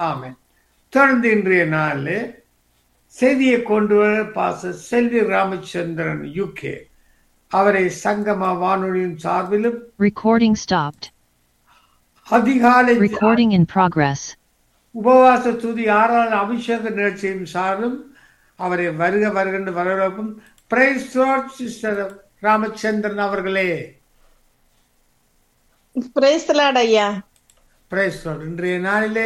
ஆமென் தொடர்ந்து இன்றைய நாளில் செய்தியை கொண்டு வர பாச செல்வி ராமச்சந்திரன் யூகே அவரை சங்கம வானொலியின் சார்பிலும் Recording stopped. அதிகாலை Recording in progress. உபவாச துதி ஆறாள் அபிஷேக நிகழ்ச்சியின் சார்பிலும் அவரை வருக வருகின்ற வரவேற்பும் பிரைஸ் சிஸ்டர் ராமச்சந்திரன் அவர்களே பிரேசலாட் ஐயா பிரைஸ் இன்றைய நாளிலே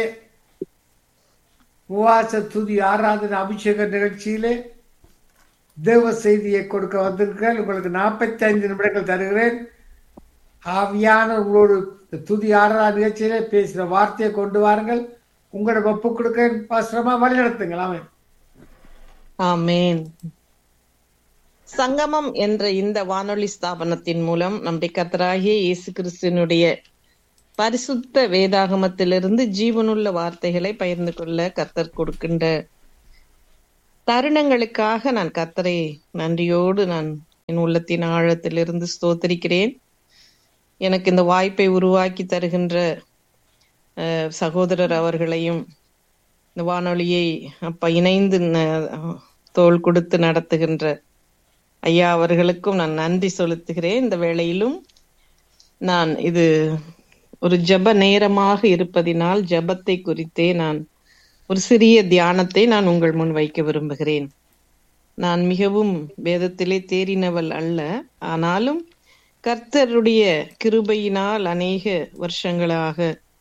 உபவாச துதி ஆராதனை அபிஷேக நிகழ்ச்சியிலே தேவ செய்தியை கொடுக்க வந்திருக்கிறேன் உங்களுக்கு நாற்பத்தி ஐந்து நிமிடங்கள் தருகிறேன் ஆவியான உங்களோடு இந்த துதி ஆராதனை நிகழ்ச்சியிலே பேசுகிற வார்த்தையை கொண்டு வாருங்கள் உங்களோட ஒப்பு கொடுக்க பாசிரமா வழி நடத்துங்கள் அவன் ஆமேன் சங்கமம் என்ற இந்த வானொலி ஸ்தாபனத்தின் மூலம் நம்முடைய கர்த்தராகிய இயேசு கிறிஸ்துவனுடைய பரிசுத்த வேதாகமத்திலிருந்து ஜீவனுள்ள வார்த்தைகளை பகிர்ந்து கொள்ள கர்த்தர் கொடுக்கின்ற தருணங்களுக்காக நான் கர்த்தரை நன்றியோடு நான் என் உள்ளத்தின் ஆழத்திலிருந்து ஸ்தோத்தரிக்கிறேன் எனக்கு இந்த வாய்ப்பை உருவாக்கி தருகின்ற அஹ், சகோதரர் அவர்களையும் இந்த வானொலியை அப்ப இணைந்து ந- தோள் கொடுத்து நடத்துகின்ற ஐயா அவர்களுக்கும் நான் நன்றி செலுத்துகிறேன் இந்த வேளையிலும் நான் இது ஒரு ஜெப நேரமாக இருப்பதினால் ஜெபத்தை குறித்தே நான் ஒரு சிறிய தியானத்தை நான் உங்கள் முன் வைக்க விரும்புகிறேன் நான் மிகவும் வேதத்திலே தேறினவள் அல்ல ஆனாலும் கர்த்தருடைய கிருபையினால் அநேக வருஷங்களாக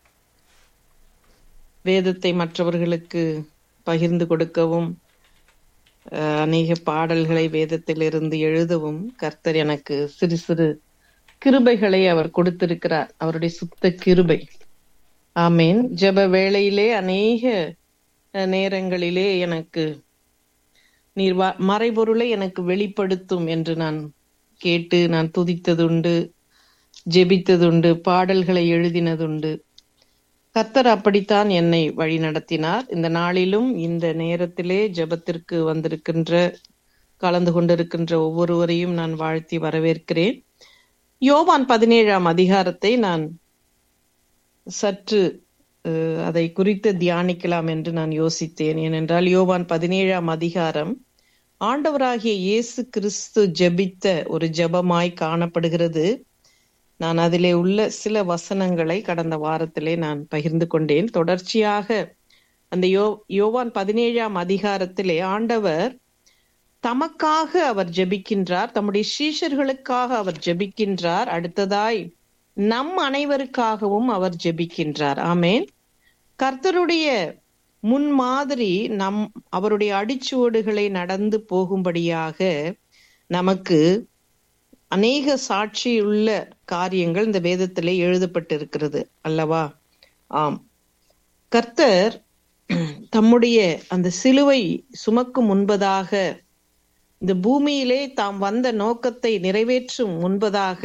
வேதத்தை மற்றவர்களுக்கு பகிர்ந்து கொடுக்கவும் அஹ், அநேக பாடல்களை வேதத்திலிருந்து எழுதவும் கர்த்தர் எனக்கு சிறு சிறு கிருபைகளை அவர் கொடுத்திருக்கிறார் அவருடைய சுத்த கிருபை ஆமேன் ஜெப வேளையிலே அநேக அஹ், நேரங்களிலே எனக்கு நீர் வ- மறைபொருளை எனக்கு வெளிப்படுத்தும் என்று நான் கேட்டு நான் துதித்ததுண்டு ஜெபித்ததுண்டு பாடல்களை எழுதினதுண்டு கர்த்தர் அப்படித்தான் என்னை வழி நடத்தினார் இந்த நாளிலும் இந்த நேரத்திலே ஜெபத்திற்கு வந்திருக்கின்ற கலந்து கொண்டிருக்கின்ற ஒவ்வொருவரையும் நான் வாழ்த்தி வரவேற்கிறேன் யோவான் பதினேழாம் அதிகாரத்தை நான் சற்று அஹ், அதை குறித்து தியானிக்கலாம் என்று நான் யோசித்தேன் ஏனென்றால் யோவான் பதினேழாம் அதிகாரம் ஆண்டவராகிய இயேசு கிறிஸ்து ஜெபித்த ஒரு ஜெபமாய் காணப்படுகிறது நான் அதிலே உள்ள சில வசனங்களை கடந்த வாரத்திலே நான் பகிர்ந்து கொண்டேன் தொடர்ச்சியாக அந்த யோ யோவான் பதினேழாம் அதிகாரத்திலே ஆண்டவர் தமக்காக அவர் ஜெபிக்கின்றார் தம்முடைய சீஷர்களுக்காக அவர் ஜெபிக்கின்றார் அடுத்ததாய் நம் அனைவருக்காகவும் அவர் ஜெபிக்கின்றார் ஆமேன் கர்த்தருடைய முன்மாதிரி நம் அவருடைய அடிச்சுவடுகளை நடந்து போகும்படியாக நமக்கு அநேக சாட்சியுள்ள காரியங்கள் இந்த வேதத்திலே எழுதப்பட்டிருக்கிறது அல்லவா ஆம் கர்த்தர் தம்முடைய அந்த சிலுவை சுமக்கும் முன்பதாக இந்த பூமியிலே தாம் வந்த நோக்கத்தை நிறைவேற்றும் முன்பதாக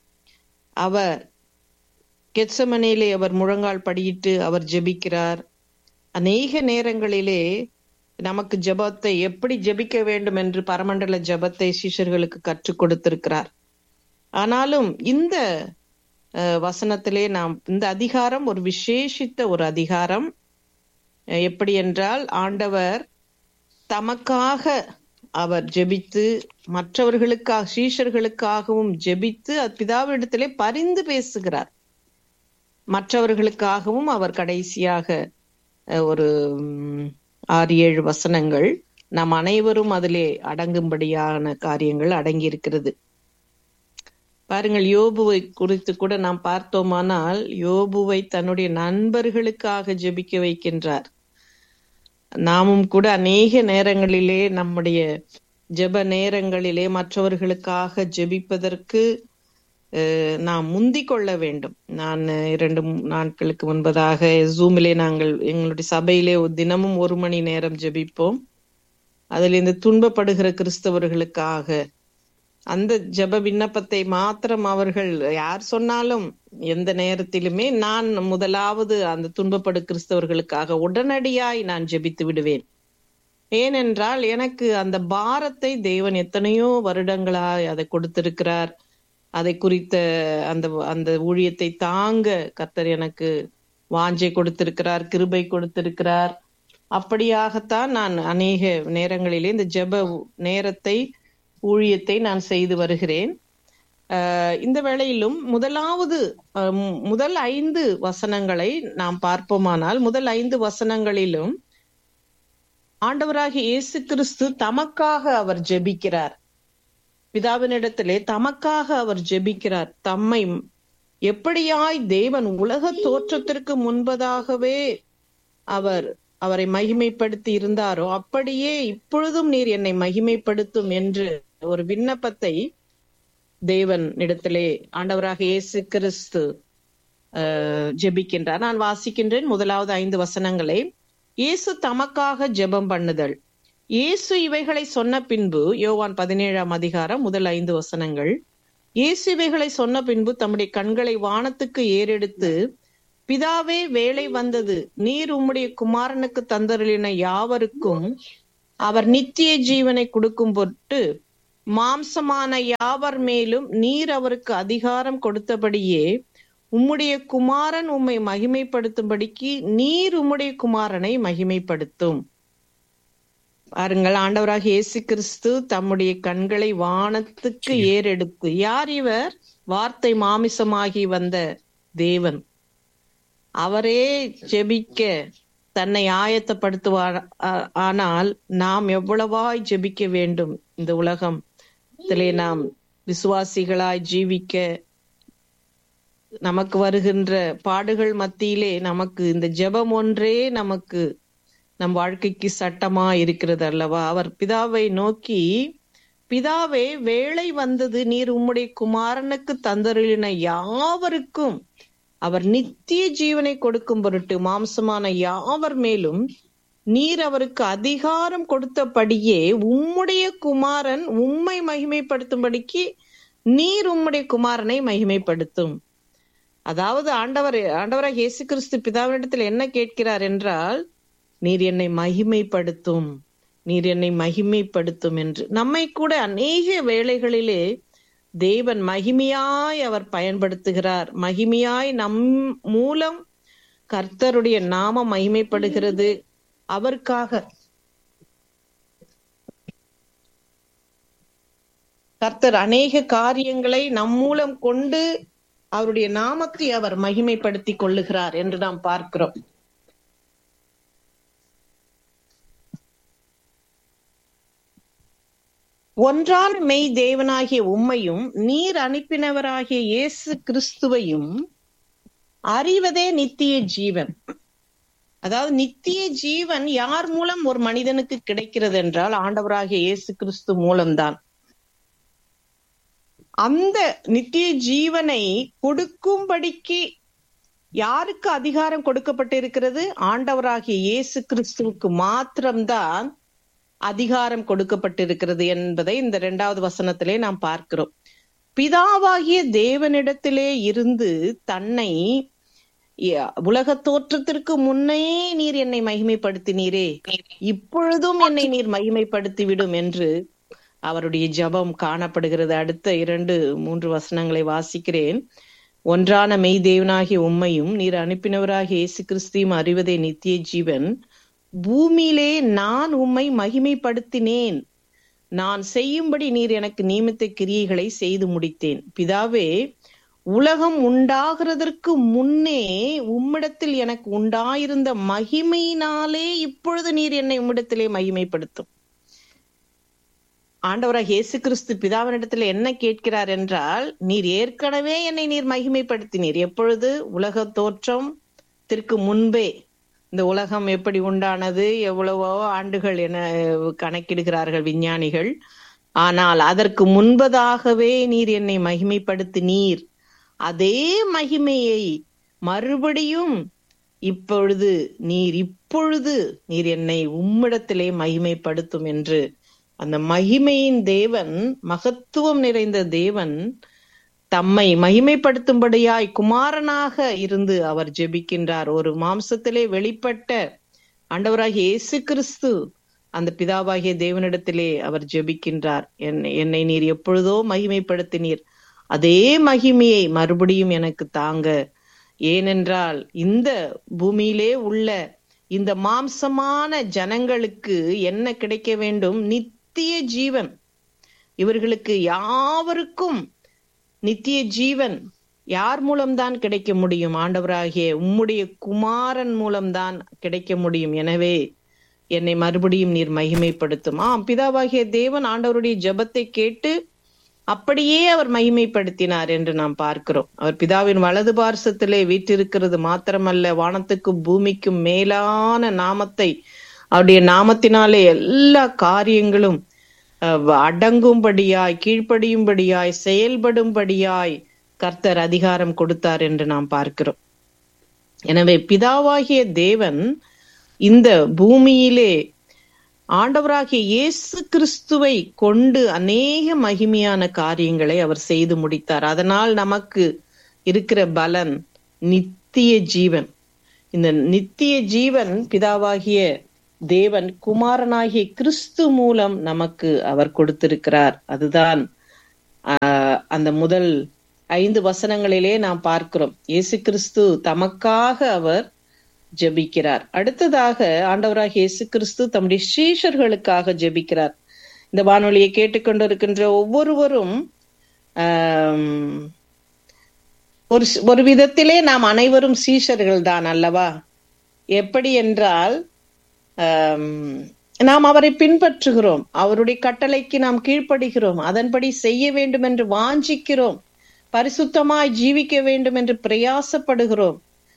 அவர் கெட்சமனேலே அவர் முழங்கால் படியிட்டு அவர் ஜெபிக்கிறார் அநேக நேரங்களிலே நமக்கு ஜெபத்தை எப்படி ஜெபிக்க வேண்டும் என்று பரமண்டல ஜெபத்தை சிஷ்யர்களுக்கு கற்றுக் கொடுத்திருக்கிறார் ஆனாலும் இந்த அஹ், வசனத்திலே நாம் இந்த அதிகாரம் ஒரு விசேஷித்த ஒரு அதிகாரம் அஹ், எப்படி என்றால் ஆண்டவர் தமக்காக அவர் ஜெபித்து மற்றவர்களுக்காக சீஷர்களுக்காகவும் ஜெபித்து அது பிதாவிடத்திலே பரிந்து பேசுகிறார் மற்றவர்களுக்காகவும் அவர் கடைசியாக அஹ், ஒரு ம், ஆறு ஏழு வசனங்கள் நாம் அனைவரும் அதிலே அடங்கும்படியான காரியங்கள் அடங்கியிருக்கிறது பாருங்கள் யோபுவை குறித்து கூட நாம் பார்த்தோமானால் யோபுவை தன்னுடைய நண்பர்களுக்காக ஜெபிக்க வைக்கின்றார் நாமும் கூட அநேக நேரங்களிலே நம்முடைய ஜெப நேரங்களிலே மற்றவர்களுக்காக ஜெபிப்பதற்கு அஹ், நாம் முந்திக் கொள்ள வேண்டும் நான் அஹ், இரண்டு மூ- நாட்களுக்கு முன்பதாக ஜூமிலே நாங்கள் எங்களுடைய சபையிலே ஒரு தினமும் ஒரு மணி நேரம் ஜெபிப்போம் அதில் இந்த துன்பப்படுகிற கிறிஸ்தவர்களுக்காக அந்த ஜெப விண்ணப்பத்தை மாத்திரம் அவர்கள் யார் சொன்னாலும் எந்த நேரத்திலுமே நான் முதலாவது அந்த துன்பப்படு கிறிஸ்தவர்களுக்காக உடனடியாய் நான் ஜெபித்து விடுவேன் ஏனென்றால் எனக்கு அந்த பாரத்தை தேவன் எத்தனையோ வருடங்களாய் அதை கொடுத்திருக்கிறார் அதை குறித்த அந்த அந்த ஊழியத்தை தாங்க கர்த்தர் எனக்கு வாஞ்சை கொடுத்திருக்கிறார் கிருபை கொடுத்திருக்கிறார் அப்படியாகத்தான் நான் அநேக நேரங்களிலே இந்த ஜெப நேரத்தை ஊழியத்தை நான் செய்து வருகிறேன் ஆஹ் இந்த வேளையிலும் முதலாவது ஆஹ் மு- முதல் ஐந்து வசனங்களை நாம் பார்ப்போமானால் முதல் ஐந்து வசனங்களிலும் ஆண்டவராகிய இயேசு கிறிஸ்து தமக்காக அவர் ஜெபிக்கிறார் பிதாவினிடத்திலே தமக்காக அவர் ஜெபிக்கிறார் தம்மை எப்படியாய் தேவன் உலக தோற்றத்திற்கு முன்பதாகவே அவர் அவரை மகிமைப்படுத்தி இருந்தாரோ அப்படியே இப்பொழுதும் நீர் என்னை மகிமைப்படுத்தும் என்று ஒரு விண்ணப்பத்தை தேவன் இடத்திலே ஆண்டவராக இயேசு கிறிஸ்து ஆஹ், ஜெபிக்கின்றார் நான் வாசிக்கின்றேன் முதலாவது ஐந்து வசனங்களை இயேசு தமக்காக ஜெபம் பண்ணுதல் இயேசு இவைகளை சொன்ன பின்பு யோவான் பதினேழாம் அதிகாரம் முதல் ஐந்து வசனங்கள் இயேசு இவைகளை சொன்ன பின்பு தம்முடைய கண்களை வானத்துக்கு ஏறெடுத்து பிதாவே வேலை வந்தது நீர் உம்முடைய குமாரனுக்கு தந்தருளின யாவருக்கும் அவர் நித்திய ஜீவனை கொடுக்கும் பொருட்டு மாம்சமான யாவர் மேலும் நீர் அவருக்கு அதிகாரம் கொடுத்தபடியே உம்முடைய குமாரன் உம்மை மகிமைப்படுத்தும்படிக்கு நீர் உம்முடைய குமாரனை மகிமைப்படுத்தும் பாருங்கள் ஆண்டவராக இயேசு கிறிஸ்து தம்முடைய கண்களை வானத்துக்கு ஏறெடுத்து யார் இவர் வார்த்தை மாமிசமாகி வந்த தேவன் அவரே ஜெபிக்க தன்னை ஆயத்தப்படுத்துவார் ஆ- ஆனால் நாம் எவ்வளவாய் ஜெபிக்க வேண்டும் இந்த உலகத்திலே நாம் விசுவாசிகளாய் ஜீவிக்க நமக்கு வருகின்ற பாடுகள் மத்தியிலே நமக்கு இந்த ஜெபம் ஒன்றே நமக்கு நம் வாழ்க்கைக்கு சட்டமா இருக்கிறது அல்லவா அவர் பிதாவை நோக்கி பிதாவே வேலை வந்தது நீர் உம்முடைய குமாரனுக்கு தந்தருளின யாவருக்கும் அவர் நித்திய ஜீவனை கொடுக்கும் பொருட்டு மாம்சமான யாவர் மேலும் நீர் அவருக்கு அதிகாரம் கொடுத்தபடியே உம்முடைய குமாரன் உம்மை மகிமைப்படுத்தும்படிக்கு நீர் உம்முடைய குமாரனை மகிமைப்படுத்தும் அதாவது ஆண்டவர் ஆண்டவராக இயேசு கிறிஸ்து பிதாவினிடத்தில் என்ன கேட்கிறார் என்றால் நீர் என்னை மகிமைப்படுத்தும் நீர் என்னை மகிமைப்படுத்தும் என்று நம்மை கூட அநேக வேளைகளிலே தேவன் மகிமையாய் அவர் பயன்படுத்துகிறார் மகிமையாய் நம் மூலம் கர்த்தருடைய நாமம் மகிமைப்படுகிறது அவருக்காக கர்த்தர் அநேக காரியங்களை நம் மூலம் கொண்டு அவருடைய நாமத்தை அவர் மகிமைப்படுத்தி கொள்ளுகிறார் என்று நாம் பார்க்கிறோம் ஒன்றான மெய் தேவனாகிய உம்மையும் நீர் அனுப்பினவராகிய இயேசு கிறிஸ்துவையும் அறிவதே நித்திய ஜீவன் அதாவது நித்திய ஜீவன் யார் மூலம் ஒரு மனிதனுக்கு கிடைக்கிறது என்றால் ஆண்டவராகிய இயேசு கிறிஸ்து மூலம்தான் அந்த நித்திய ஜீவனை கொடுக்கும்படிக்கு யாருக்கு அதிகாரம் கொடுக்கப்பட்டிருக்கிறது ஆண்டவராகிய இயேசு கிறிஸ்துவுக்கு மாத்திரம்தான் அதிகாரம் கொடுக்கப்பட்டிருக்கிறது என்பதை இந்த இரண்டாவது வசனத்திலே நாம் பார்க்கிறோம் பிதாவாகிய தேவனிடத்திலே இருந்து தன்னை ய- உலகத் தோற்றத்திற்கு முன்னே நீர் என்னை மகிமைப்படுத்தினீரே இப்பொழுதும் என்னை நீர் மகிமைப்படுத்திவிடும் என்று அவருடைய ஜெபம் காணப்படுகிறது அடுத்த இரண்டு மூன்று வசனங்களை வாசிக்கிறேன் ஒன்றான மெய் தேவனாகிய உம்மையும் நீர் அனுப்பினவராகிய இயேசு கிறிஸ்தியும் அறிவதே நித்திய ஜீவன் பூமியிலே நான் உம்மை மகிமைப்படுத்தினேன் நான் செய்யும்படி நீர் எனக்கு நியமித்த கிரியைகளை செய்து முடித்தேன் பிதாவே உலகம் உண்டாகிறதற்கு முன்னே உம்மிடத்தில் எனக்கு உண்டாயிருந்த மகிமையினாலே இப்பொழுது நீர் என்னை உம்மிடத்திலே மகிமைப்படுத்தும் ஆண்டவராக இயேசு கிறிஸ்து பிதாவினிடத்துல என்ன கேட்கிறார் என்றால் நீர் ஏற்கனவே என்னை நீர் மகிமைப்படுத்தினீர் எப்பொழுது உலக தோற்றத்திற்கு முன்பே இந்த உலகம் எப்படி உண்டானது எவ்வளவோ ஆண்டுகள் என கணக்கிடுகிறார்கள் விஞ்ஞானிகள் ஆனால் அதற்கு முன்பதாகவே நீர் என்னை மகிமைப்படுத்தினீர் அதே மகிமையை மறுபடியும் இப்பொழுது நீர் இப்பொழுது நீர் என்னை உம்மிடத்திலே மகிமைப்படுத்தும் என்று அந்த மகிமையின் தேவன் மகத்துவம் நிறைந்த தேவன் தம்மை மகிமைப்படுத்தும்படியாய் குமாரனாக இருந்து அவர் ஜெபிக்கின்றார் ஒரு மாம்சத்திலே வெளிப்பட்ட ஆண்டவராகிய இயேசு கிறிஸ்து அந்த பிதாவாகிய தேவனிடத்திலே அவர் ஜெபிக்கின்றார் என்னை என்னை நீர் எப்பொழுதோ மகிமைப்படுத்தினீர் அதே மகிமையை மறுபடியும் எனக்கு தாங்க ஏனென்றால் இந்த பூமியிலே உள்ள இந்த மாம்சமான ஜனங்களுக்கு என்ன கிடைக்க வேண்டும் நித்திய ஜீவன் இவர்களுக்கு யாவருக்கும் நித்திய ஜீவன் யார் மூலம்தான் கிடைக்க முடியும் ஆண்டவராகிய உம்முடைய குமாரன் மூலம்தான் கிடைக்க முடியும் எனவே என்னை மறுபடியும் நீர் மகிமைப்படுத்தும் ஆம் பிதாவாகிய தேவன் ஆண்டவருடைய ஜெபத்தை கேட்டு அப்படியே அவர் மகிமைப்படுத்தினார் என்று நாம் பார்க்கிறோம் அவர் பிதாவின் வலது பார்சத்திலே வீற்றிருக்கிறது மாத்திரமல்ல வானத்துக்கும் பூமிக்கும் மேலான நாமத்தை அவருடைய நாமத்தினாலே எல்லா காரியங்களும் அஹ், அடங்கும்படியாய் கீழ்ப்படியும்படியாய் செயல்படும்படியாய் கர்த்தர் அதிகாரம் கொடுத்தார் என்று நாம் பார்க்கிறோம் எனவே பிதாவாகிய தேவன் இந்த பூமியிலே ஆண்டவராகிய இயேசு கிறிஸ்துவை கொண்டு அநேக மகிமையான காரியங்களை அவர் செய்து முடித்தார் அதனால் நமக்கு இருக்கிற பலன் நித்திய ஜீவன் இந்த நித்திய ஜீவன் பிதாவாகிய தேவன் குமாரனாகிய கிறிஸ்து மூலம் நமக்கு அவர் கொடுத்திருக்கிறார் அதுதான் ஆஹ், அந்த முதல் ஐந்து வசனங்களிலே நாம் பார்க்கிறோம் இயேசு கிறிஸ்து தமக்காக அவர் ஜெபிக்கிறார் அடுத்ததாக ஆண்டவராகிய இயேசு கிறிஸ்து தம்முடைய சீஷர்களுக்காக ஜெபிக்கிறார் இந்த வானொலியை கேட்டுக்கொண்டிருக்கின்ற ஒவ்வொருவரும் ஆம், ஒரு ஸ்- ஒரு விதத்திலே நாம் அனைவரும் சீஷர்கள் தான் அல்லவா எப்படி என்றால் ஆம், நாம் அவரை பின்பற்றுகிறோம் அவருடைய கட்டளைக்கு நாம் கீழ்ப்படுகிறோம் அதன்படி செய்ய வேண்டும் என்று வாஞ்சிக்கிறோம் பரிசுத்தமாய் ஜீவிக்க வேண்டும் என்று பிரயாசப்படுகிறோம்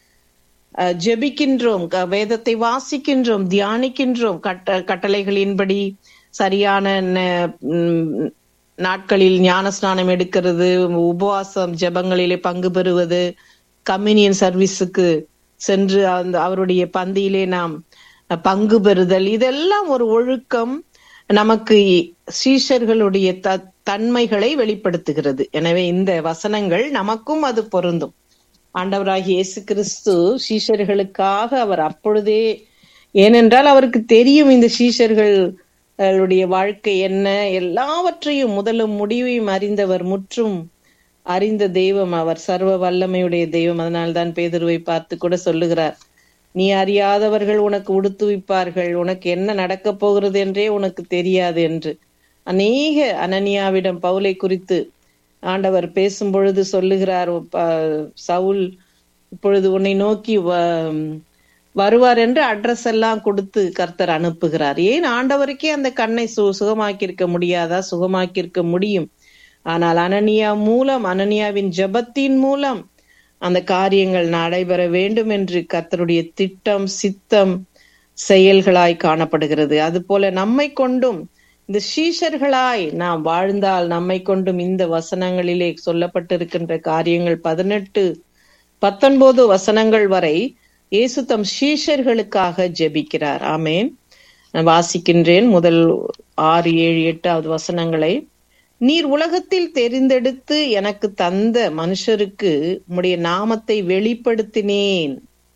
அஹ், ஜெபிக்கின்றோம் க- வேதத்தை வாசிக்கின்றோம் தியானிக்கின்றோம் கட்ட கட்டளைகளின்படி சரியான ந- ம், நாட்களில் ஞான ஸ்நானம் எடுக்கிறது உபவாசம் ஜெபங்களிலே பங்கு பெறுவது கம்யூனியன் சர்வீஸுக்கு சென்று அந்த அவருடைய பந்தியிலே நாம் பங்கு பெறுதல் இதெல்லாம் ஒரு ஒழுக்கம் நமக்கு சீஷர்களுடைய த தன்மைகளை வெளிப்படுத்துகிறது எனவே இந்த வசனங்கள் நமக்கும் அது பொருந்தும் ஆண்டவராகிய இயேசு கிறிஸ்து சீஷர்களுக்காக அவர் அப்பொழுதே ஏனென்றால் அவருக்கு தெரியும் இந்த சீஷர்களுடைய வாழ்க்கை என்ன எல்லாவற்றையும் முதலும் முடிவையும் அறிந்தவர் முற்றும் அறிந்த தெய்வம் அவர் சர்வ வல்லமையுடைய தெய்வம் அதனால்தான் பேதுருவை பார்த்து கூட சொல்லுகிறார் நீ அறியாதவர்கள் உனக்கு உடுத்துவிப்பார்கள் உனக்கு என்ன நடக்கப் போகிறது என்றே உனக்கு தெரியாது என்று அநேக அனனியாவிடம் பவுலை குறித்து ஆண்டவர் பேசும் பொழுது சொல்லுகிறார் ப- சவுல் இப்பொழுது உன்னை நோக்கி வ- வருவார் என்று அட்ரஸ் எல்லாம் கொடுத்து கர்த்தர் அனுப்புகிறார் ஏன் ஆண்டவருக்கே அந்த கண்ணை சு சுகமாக்கியிருக்க முடியாதா சுகமாக்கியிருக்க முடியும் ஆனால் அனனியா மூலம் அனனியாவின் ஜெபத்தின் மூலம் அந்த காரியங்கள் நடைபெற வேண்டும் என்று கர்த்தருடைய திட்டம் சித்தம் செயல்களாய் காணப்படுகிறது அதுபோல நம்மை கொண்டும் இந்த சீஷர்களாய் நாம் வாழ்ந்தால் நம்மை கொண்டும் இந்த வசனங்களிலே சொல்லப்பட்டிருக்கின்ற காரியங்கள் பதினெட்டு பத்தொன்பது வசனங்கள் வரை இயேசு தம் சீஷர்களுக்காக ஜெபிக்கிறார் ஆமேன் நான் வாசிக்கின்றேன் முதல் ஆறு ஏழு எட்டாவது வசனங்களை நீர் உலகத்தில் தெரிந்தெடுத்து எனக்கு தந்த மனுஷருக்கு உம்முடைய நாமத்தை வெளிப்படுத்தினேன்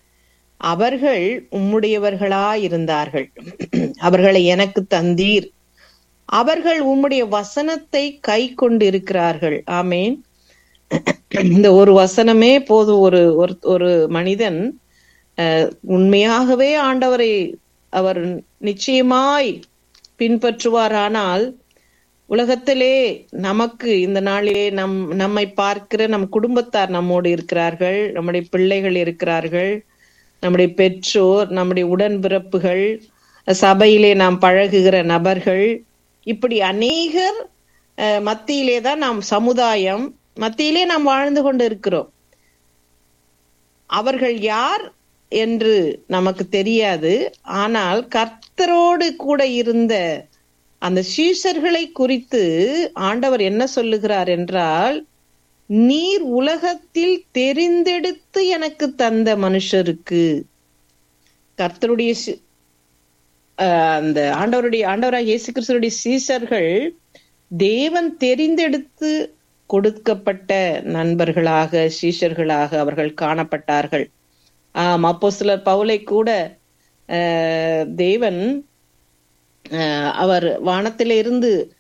அவர்கள் உம்முடையவர்களாயிருந்தார்கள் அவர்களை எனக்கு தந்தீர் அவர்கள் உம்முடைய வசனத்தை கை கொண்டிருக்கிறார்கள் ஆமேன் இந்த ஒரு வசனமே போதும் ஒரு ஒரு- ஒரு மனிதன் அஹ், உண்மையாகவே ஆண்டவரை அவர் நிச்சயமாய் பின்பற்றுவாரானால் உலகத்திலே நமக்கு இந்த நாளிலே நம் நம்மை பார்க்கிற நம் குடும்பத்தார் நம்மோடு இருக்கிறார்கள் நம்முடைய பிள்ளைகள் இருக்கிறார்கள் நம்முடைய பெற்றோர் நம்முடைய உடன்பிறப்புகள் சபையிலே நாம் பழகுகிற நபர்கள் இப்படி அநேகர் அஹ், மத்தியிலே தான் நாம் சமுதாயம் மத்தியிலே நாம் வாழ்ந்து கொண்டு இருக்கிறோம் அவர்கள் யார் என்று நமக்கு தெரியாது ஆனால் கர்த்தரோடு கூட இருந்த அந்த சீஷர்களை குறித்து ஆண்டவர் என்ன சொல்லுகிறார் என்றால் நீர் உலகத்தில் தெரிந்தெடுத்து எனக்கு தந்த மனுஷருக்கு கர்த்தருடைய சி- ஆஹ் அந்த ஆண்டவருடைய ஆண்டவராக இயேசு கிறிஸ்துடைய சீஷர்கள் தேவன் தெரிந்தெடுத்து கொடுக்கப்பட்ட நண்பர்களாக சீஷர்களாக அவர்கள் காணப்பட்டார்கள் ஆம் அப்போ சிலர் பவுலை கூட ஆஹ் தேவன் ஆஹ் அவர் வானத்தில இருந்து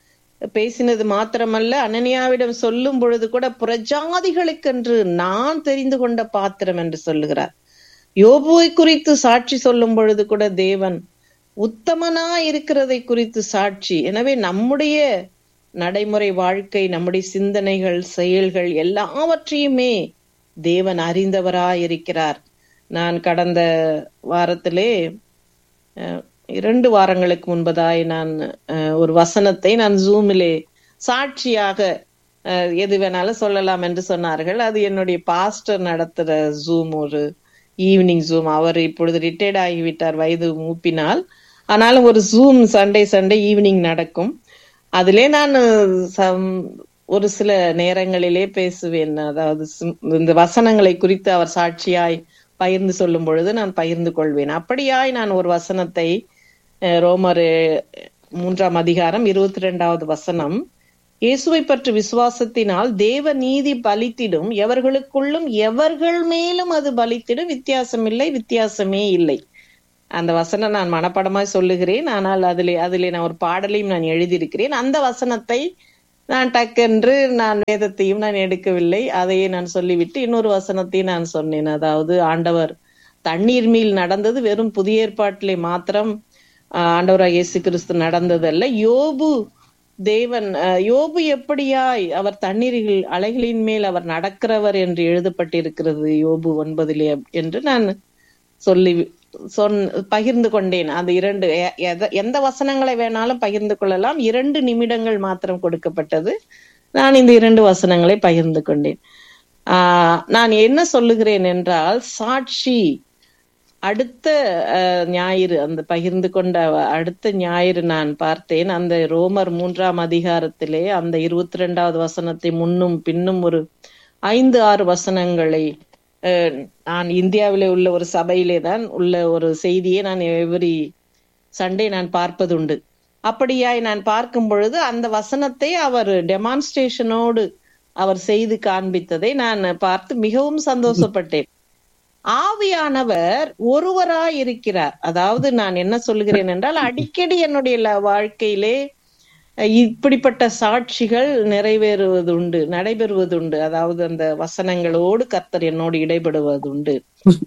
பேசினது மாத்திரமல்ல அனனியாவிடம் சொல்லும் பொழுது கூட புறஜாதிகளுக்கென்று நான் தெரிந்து கொண்ட பாத்திரம் என்று சொல்லுகிறார் யோபுவை குறித்து சாட்சி சொல்லும் பொழுது கூட தேவன் உத்தமனா இருக்கிறதை குறித்து சாட்சி எனவே நம்முடைய நடைமுறை வாழ்க்கை நம்முடைய சிந்தனைகள் செயல்கள் எல்லாவற்றையுமே தேவன் அறிந்தவராய் இருக்கிறார் நான் கடந்த வாரத்திலே அஹ், இரண்டு வாரங்களுக்கு முன்பதாய் நான் அஹ், ஒரு வசனத்தை நான் ஜூமிலே சாட்சியாக அஹ், எது வேணாலும் சொல்லலாம் என்று சொன்னார்கள் அது என்னுடைய பாஸ்டர் நடத்துற ஜூம் ஒரு ஈவினிங் ஜூம் அவர் இப்பொழுது ரிட்டையர்ட் ஆகிவிட்டார் வயது மூப்பினால் ஆனாலும் ஒரு ஜூம் சண்டே சண்டே ஈவினிங் நடக்கும் அதிலே நான் சம்- ஒரு சில நேரங்களிலே பேசுவேன் அதாவது சிம்- இந்த வசனங்களை குறித்து அவர் சாட்சியாய் பகிர்ந்து சொல்லும் பொழுது நான் பகிர்ந்து கொள்வேன் அப்படியாய் நான் ஒரு வசனத்தை அஹ், ரோமர் அஹ், மூன்றாம் அதிகாரம் இருபத்தி ரெண்டாவது வசனம் இயேசுவை பற்றி விசுவாசத்தினால் தேவ நீதி பலித்திடும் எவர்களுக்குள்ளும் எவர்கள் மேலும் அது பலித்திடும் வித்தியாசம் இல்லை வித்தியாசமே இல்லை அந்த வசனம் நான் மனப்படமாய் சொல்லுகிறேன் ஆனால் அதிலே அதிலே நான் ஒரு பாடலையும் நான் எழுதியிருக்கிறேன் அந்த வசனத்தை நான் டக்கென்று நான் வேதத்தையும் நான் எடுக்கவில்லை அதையே நான் சொல்லிவிட்டு இன்னொரு வசனத்தையும் நான் சொன்னேன் அதாவது ஆண்டவர் தண்ணீர் மீல் நடந்தது வெறும் புதிய ஏற்பாட்டிலே மாத்திரம் ஆஹ், ஆண்டவராக இயேசு கிறிஸ்து நடந்ததல்ல யோபு தேவன் அஹ், யோபு எப்படியாய் அவர் தண்ணீரில் அலைகளின் மேல் அவர் நடக்கிறவர் என்று எழுதப்பட்டிருக்கிறது யோபு ஒன்பதிலே என்று நான் சொல்லி சொன் பகிர்ந்து கொண்டேன் அந்த இரண்டு எ- எத- எந்த வசனங்களை வேணாலும் பகிர்ந்து கொள்ளலாம் இரண்டு நிமிடங்கள் மாத்திரம் கொடுக்கப்பட்டது நான் இந்த இரண்டு வசனங்களை பகிர்ந்து கொண்டேன் ஆஹ் நான் என்ன சொல்லுகிறேன் என்றால் சாட்சி அடுத்த அஹ், ஞாயிறு அந்த பகிர்ந்து கொண்ட அடுத்த ஞாயிறு நான் பார்த்தேன் அந்த ரோமர் மூன்றாம் அதிகாரத்திலே அந்த இருபத்தி ரெண்டாவது வசனத்தை முன்னும் பின்னும் ஒரு ஐந்து ஆறு வசனங்களை அஹ், நான் இந்தியாவிலே உள்ள ஒரு சபையிலே தான் உள்ள ஒரு செய்தியை நான் எவ்ரி சண்டே நான் பார்ப்பதுண்டு அப்படியாய் நான் பார்க்கும் பொழுது அந்த வசனத்தை அவர் டெமான்ஸ்ட்ரேஷனோடு அவர் செய்து காண்பித்ததை நான் பார்த்து மிகவும் சந்தோஷப்பட்டேன் ஆவியானவர் ஒருவராய் இருக்கிறார் அதாவது நான் என்ன சொல்லுகிறேன் என்றால் அடிக்கடி என்னுடைய ல- வாழ்க்கையிலே அஹ், இப்படிப்பட்ட சாட்சிகள் நிறைவேறுவதுண்டு நடைபெறுவதுண்டு அதாவது அந்த வசனங்களோடு கர்த்தர் என்னோடு இடைபடுவதுண்டு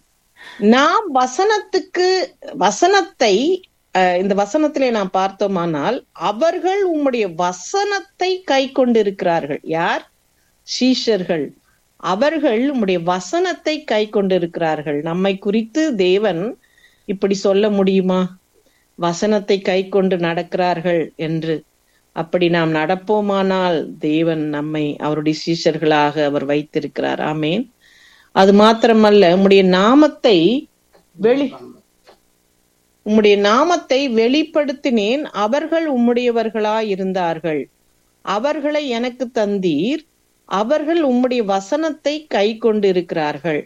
நாம் வசனத்துக்கு வசனத்தை அஹ், இந்த வசனத்திலே நாம் பார்த்தோமானால் அவர்கள் உம்முடைய வசனத்தை கை கொண்டிருக்கிறார்கள் யார் சீஷர்கள் அவர்கள் உம்முடைய வசனத்தை கை கொண்டிருக்கிறார்கள் நம்மை குறித்து தேவன் இப்படி சொல்ல முடியுமா வசனத்தை கை கொண்டு நடக்கிறார்கள் என்று அப்படி நாம் நடப்போமானால் தேவன் நம்மை அவருடைய சீஷர்களாக அவர் வைத்திருக்கிறார் ஆமேன் அது மாத்திரமல்ல உம்முடைய நாமத்தை வெளி உம்முடைய நாமத்தை வெளிப்படுத்தினேன் அவர்கள் உம்முடையவர்களாய் இருந்தார்கள் அவர்களை எனக்கு தந்தீர் அவர்கள் உம்முடைய வசனத்தை கை கொண்டிருக்கிறார்கள்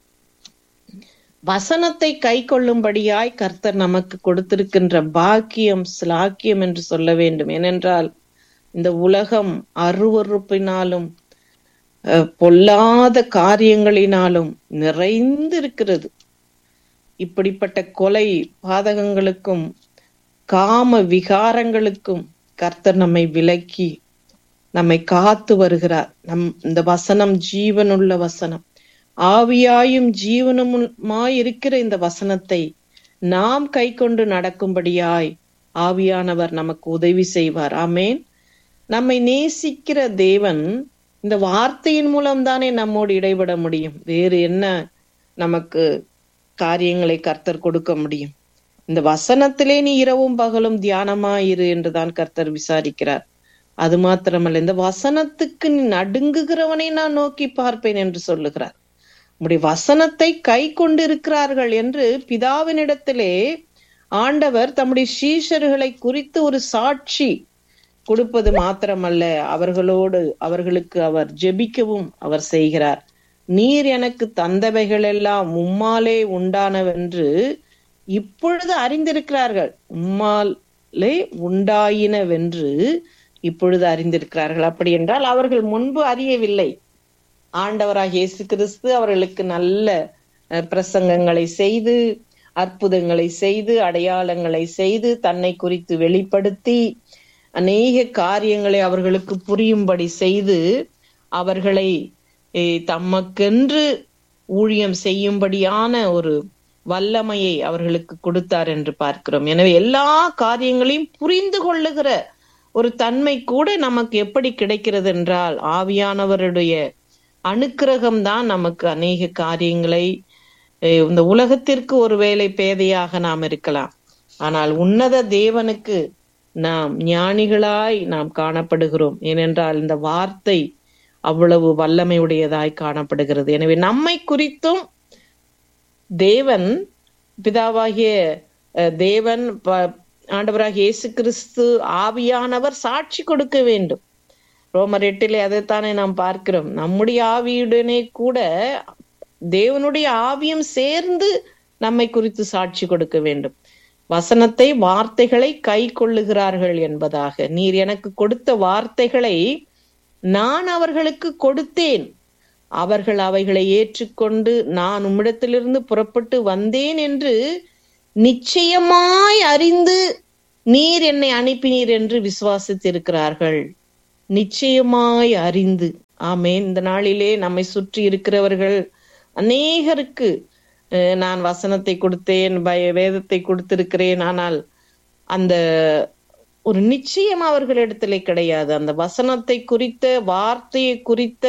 வசனத்தை கை கொள்ளும்படியாய் கர்த்தர் நமக்கு கொடுத்திருக்கின்ற பாக்கியம் ஸ்லாக்கியம் என்று சொல்ல வேண்டும் ஏனென்றால் இந்த உலகம் அருவறுப்பினாலும் அஹ், பொல்லாத காரியங்களினாலும் நிறைந்திருக்கிறது இப்படிப்பட்ட கொலை பாதகங்களுக்கும் காம விகாரங்களுக்கும் கர்த்தர் நம்மை விலக்கி நம்மை காத்து வருகிறார் நம் இந்த வசனம் ஜீவனுள்ள வசனம் ஆவியாயும் ஜீவனுமாய் இருக்கிற இந்த வசனத்தை நாம் கை கொண்டு நடக்கும்படியாய் ஆவியானவர் நமக்கு உதவி செய்வார் ஆமேன் நம்மை நேசிக்கிற தேவன் இந்த வார்த்தையின் மூலம் தானே நம்மோடு இடைபட முடியும் வேறு என்ன நமக்கு காரியங்களை கர்த்தர் கொடுக்க முடியும் இந்த வசனத்திலே நீ இரவும் பகலும் தியானமாயிரு என்றுதான் கர்த்தர் விசாரிக்கிறார் அது மாத்திரமல்ல இந்த வசனத்துக்கு நீ நடுங்குகிறவனை நான் நோக்கி பார்ப்பேன் என்று சொல்லுகிறார் உம்முடைய வசனத்தை கை கொண்டிருக்கிறார்கள் என்று பிதாவினிடத்திலே ஆண்டவர் தம்முடைய சீஷர்களை குறித்து ஒரு சாட்சி கொடுப்பது மாத்திரமல்ல அவர்களோடு அவர்களுக்கு அவர் ஜெபிக்கவும் அவர் செய்கிறார் நீர் எனக்கு தந்தவைகள் எல்லாம் உம்மாலே உண்டானவென்று இப்பொழுது அறிந்திருக்கிறார்கள் உம்மாலே உண்டாயினவென்று இப்பொழுது அறிந்திருக்கிறார்கள் அப்படி என்றால் அவர்கள் முன்பு அறியவில்லை ஆண்டவராக இயேசு கிறிஸ்து அவர்களுக்கு நல்ல அஹ், பிரசங்கங்களை செய்து அற்புதங்களை செய்து அடையாளங்களை செய்து தன்னை குறித்து வெளிப்படுத்தி அநேக காரியங்களை அவர்களுக்கு புரியும்படி செய்து அவர்களை eh, தமக்கென்று ஊழியம் செய்யும்படியான ஒரு வல்லமையை அவர்களுக்கு கொடுத்தார் என்று பார்க்கிறோம் எனவே எல்லா காரியங்களையும் புரிந்து கொள்ளுகிற ஒரு தன்மை கூட நமக்கு எப்படி கிடைக்கிறது என்றால் ஆவியானவருடைய அனுக்கிரகம் தான் நமக்கு அநேக காரியங்களை அஹ், இந்த உலகத்திற்கு ஒருவேளை பேதையாக நாம் இருக்கலாம் ஆனால் உன்னத தேவனுக்கு நாம் ஞானிகளாய் நாம் காணப்படுகிறோம் ஏனென்றால் இந்த வார்த்தை அவ்வளவு வல்லமை உடையதாய் காணப்படுகிறது எனவே நம்மை குறித்தும் தேவன் பிதாவாகிய அஹ், தேவன் ப- ஆண்டவராகிய இயேசு கிறிஸ்து ஆவியானவர் சாட்சி கொடுக்க வேண்டும் ரோமர் எட்டிலே அதைத்தானே நாம் பார்க்கிறோம் நம்முடைய ஆவியுடனே கூட தேவனுடைய ஆவியும் சேர்ந்து நம்மை குறித்து சாட்சி கொடுக்க வேண்டும் வசனத்தை வார்த்தைகளை கை கொள்ளுகிறார்கள் என்பதாக நீர் எனக்கு கொடுத்த வார்த்தைகளை நான் அவர்களுக்கு கொடுத்தேன் அவர்கள் அவைகளை ஏற்றுக்கொண்டு நான் உம்மிடத்திலிருந்து புறப்பட்டு வந்தேன் என்று நிச்சயமாய் அறிந்து நீர் என்னை அனுப்பினீர் என்று விசுவாசித்திருக்கிறார்கள் நிச்சயமாய் அறிந்து ஆமேன் இந்த நாளிலே நம்மை சுற்றி இருக்கிறவர்கள் அநேகருக்கு அஹ், நான் வசனத்தை கொடுத்தேன் பய வேதத்தை கொடுத்திருக்கிறேன் ஆனால் அந்த ஒரு நிச்சயம் அவர்களிடத்திலே கிடையாது அந்த வசனத்தை குறித்த வார்த்தையை குறித்த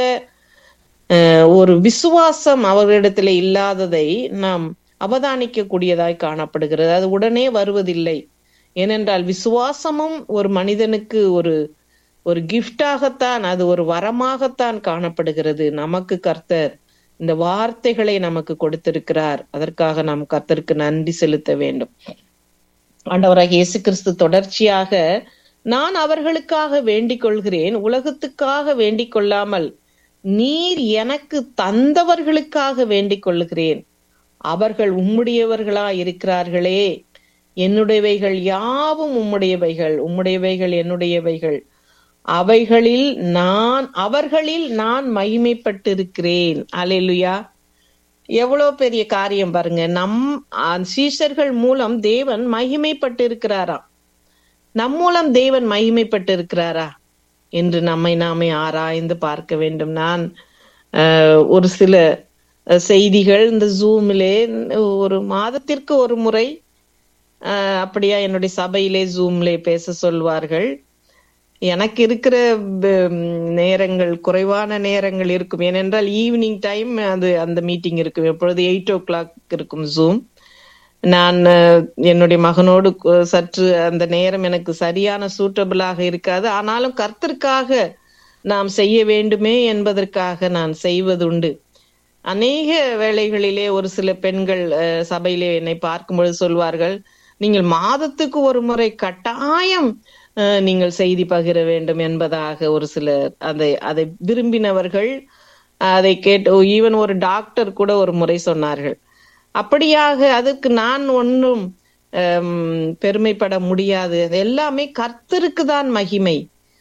அஹ், ஒரு விசுவாசம் அவர்களிடத்திலே இல்லாததை நாம் அவதானிக்க கூடியதாய் காணப்படுகிறது அது உடனே வருவதில்லை ஏனென்றால் விசுவாசமும் ஒரு மனிதனுக்கு ஒரு ஒரு கிஃப்டாகத்தான் அது ஒரு வரமாகத்தான் காணப்படுகிறது நமக்கு கர்த்தர் இந்த வார்த்தைகளை நமக்கு கொடுத்திருக்கிறார் அதற்காக நாம் கர்த்தருக்கு நன்றி செலுத்த வேண்டும் ஆண்டவராக இயேசு கிறிஸ்து தொடர்ச்சியாக நான் அவர்களுக்காக வேண்டிக் கொள்கிறேன் உலகத்துக்காக வேண்டிக் கொள்ளாமல் நீர் எனக்கு தந்தவர்களுக்காக வேண்டிக் கொள்ளுகிறேன் அவர்கள் உம்முடையவர்களா இருக்கிறார்களே என்னுடையவைகள் யாவும் உம்முடையவைகள் உம்முடையவைகள் என்னுடையவைகள் அவைகளில் நான் அவர்களில் நான் மகிமைப்பட்டிருக்கிறேன் அலைலுயா எவ்வளவு பெரிய காரியம் பாருங்க நம் அஹ், சீஷர்கள் மூலம் தேவன் மகிமைப்பட்டிருக்கிறாராம் நம் மூலம் தேவன் மகிமைப்பட்டிருக்கிறாரா என்று நம்மை நாமே ஆராய்ந்து பார்க்க வேண்டும் நான் அஹ், ஒரு சில அஹ், செய்திகள் இந்த ஜூமிலே ஒரு மாதத்திற்கு ஒரு முறை அஹ், அப்படியா என்னுடைய சபையிலே ஜூம்லே பேச சொல்வார்கள் எனக்கு இருக்கிற ப- நேரங்கள் குறைவான நேரங்கள் இருக்கும் ஏனென்றால் ஈவினிங் டைம் அது அந்த மீட்டிங் இருக்கும் எப்பொழுது எயிட் ஓ கிளாக் இருக்கும் ஜூம் நான் அஹ், என்னுடைய மகனோடு கு- சற்று அந்த நேரம் எனக்கு சரியான சூட்டபிளாக இருக்காது ஆனாலும் கர்த்தருக்காக நாம் செய்ய வேண்டுமே என்பதற்காக நான் செய்வதுண்டு அநேக வேளைகளிலே ஒரு சில பெண்கள் அஹ், சபையிலே என்னை பார்க்கும்பொழுது சொல்வார்கள் நீங்கள் மாதத்துக்கு ஒரு முறை கட்டாயம் அஹ், நீங்கள் செய்தி பகிர வேண்டும் என்பதாக ஒரு சிலர் அதை அதை விரும்பினவர்கள் அதை கேட்டு ஈவன் ஒரு டாக்டர் கூட ஒரு முறை சொன்னார்கள் அப்படியாக அதுக்கு நான் ஒன்றும் ஹம், பெருமைப்பட முடியாது அது எல்லாமே கர்த்தருக்கு தான் மகிமை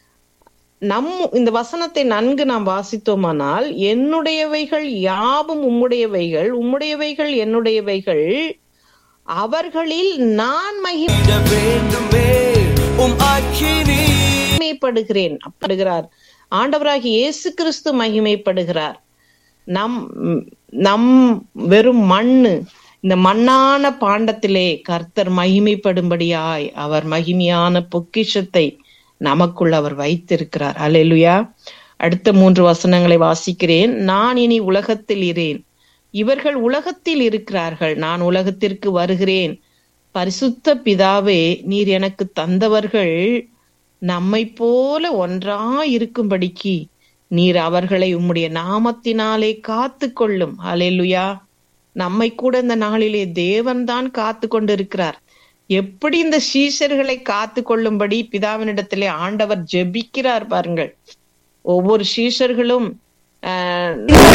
நம் இந்த வசனத்தை நன்கு நாம் வாசித்தோமானால் என்னுடையவைகள் யாவும் உம்முடையவைகள் உம்முடையவைகள் என்னுடையவைகள் அவர்களில் நான் விட வேண்டுமே உம் அக்கினி மகிமைப்படுகிறேன் அப்படிகிறார் ஆண்டவராகிய இயேசு கிறிஸ்து மகிமைப்படுகிறார் நம் நம் வெறும் மண்ணு இந்த மண்ணான பாண்டத்திலே கர்த்தர் மகிமைப்படும்படியாய் அவர் மகிமையான பொக்கிஷத்தை நமக்குள் அவர் வைத்திருக்கிறார் அல்லேலூயா அடுத்த மூன்று வசனங்களை வாசிக்கிறேன் நான் இனி உலகத்தில் இரேன் இவர்கள் உலகத்தில் இருக்கிறார்கள் நான் உலகத்திற்கு வருகிறேன் பரிசுத்த பிதாவே நீர் எனக்கு தந்தவர்கள் நம்மை போல ஒன்றா இருக்கும்படிக்கு நீர் அவர்களை உம்முடைய நாமத்தினாலே காத்து கொள்ளும் அலேலுயா நம்மை கூட இந்த நாளிலே தேவன் தான் காத்து கொண்டிருக்கிறார் எப்படி இந்த சீஷர்களை காத்து கொள்ளும்படி பிதாவினிடத்திலே ஆண்டவர் ஜெபிக்கிறார் பாருங்கள் ஒவ்வொரு சீஷர்களும் ஆஹ்,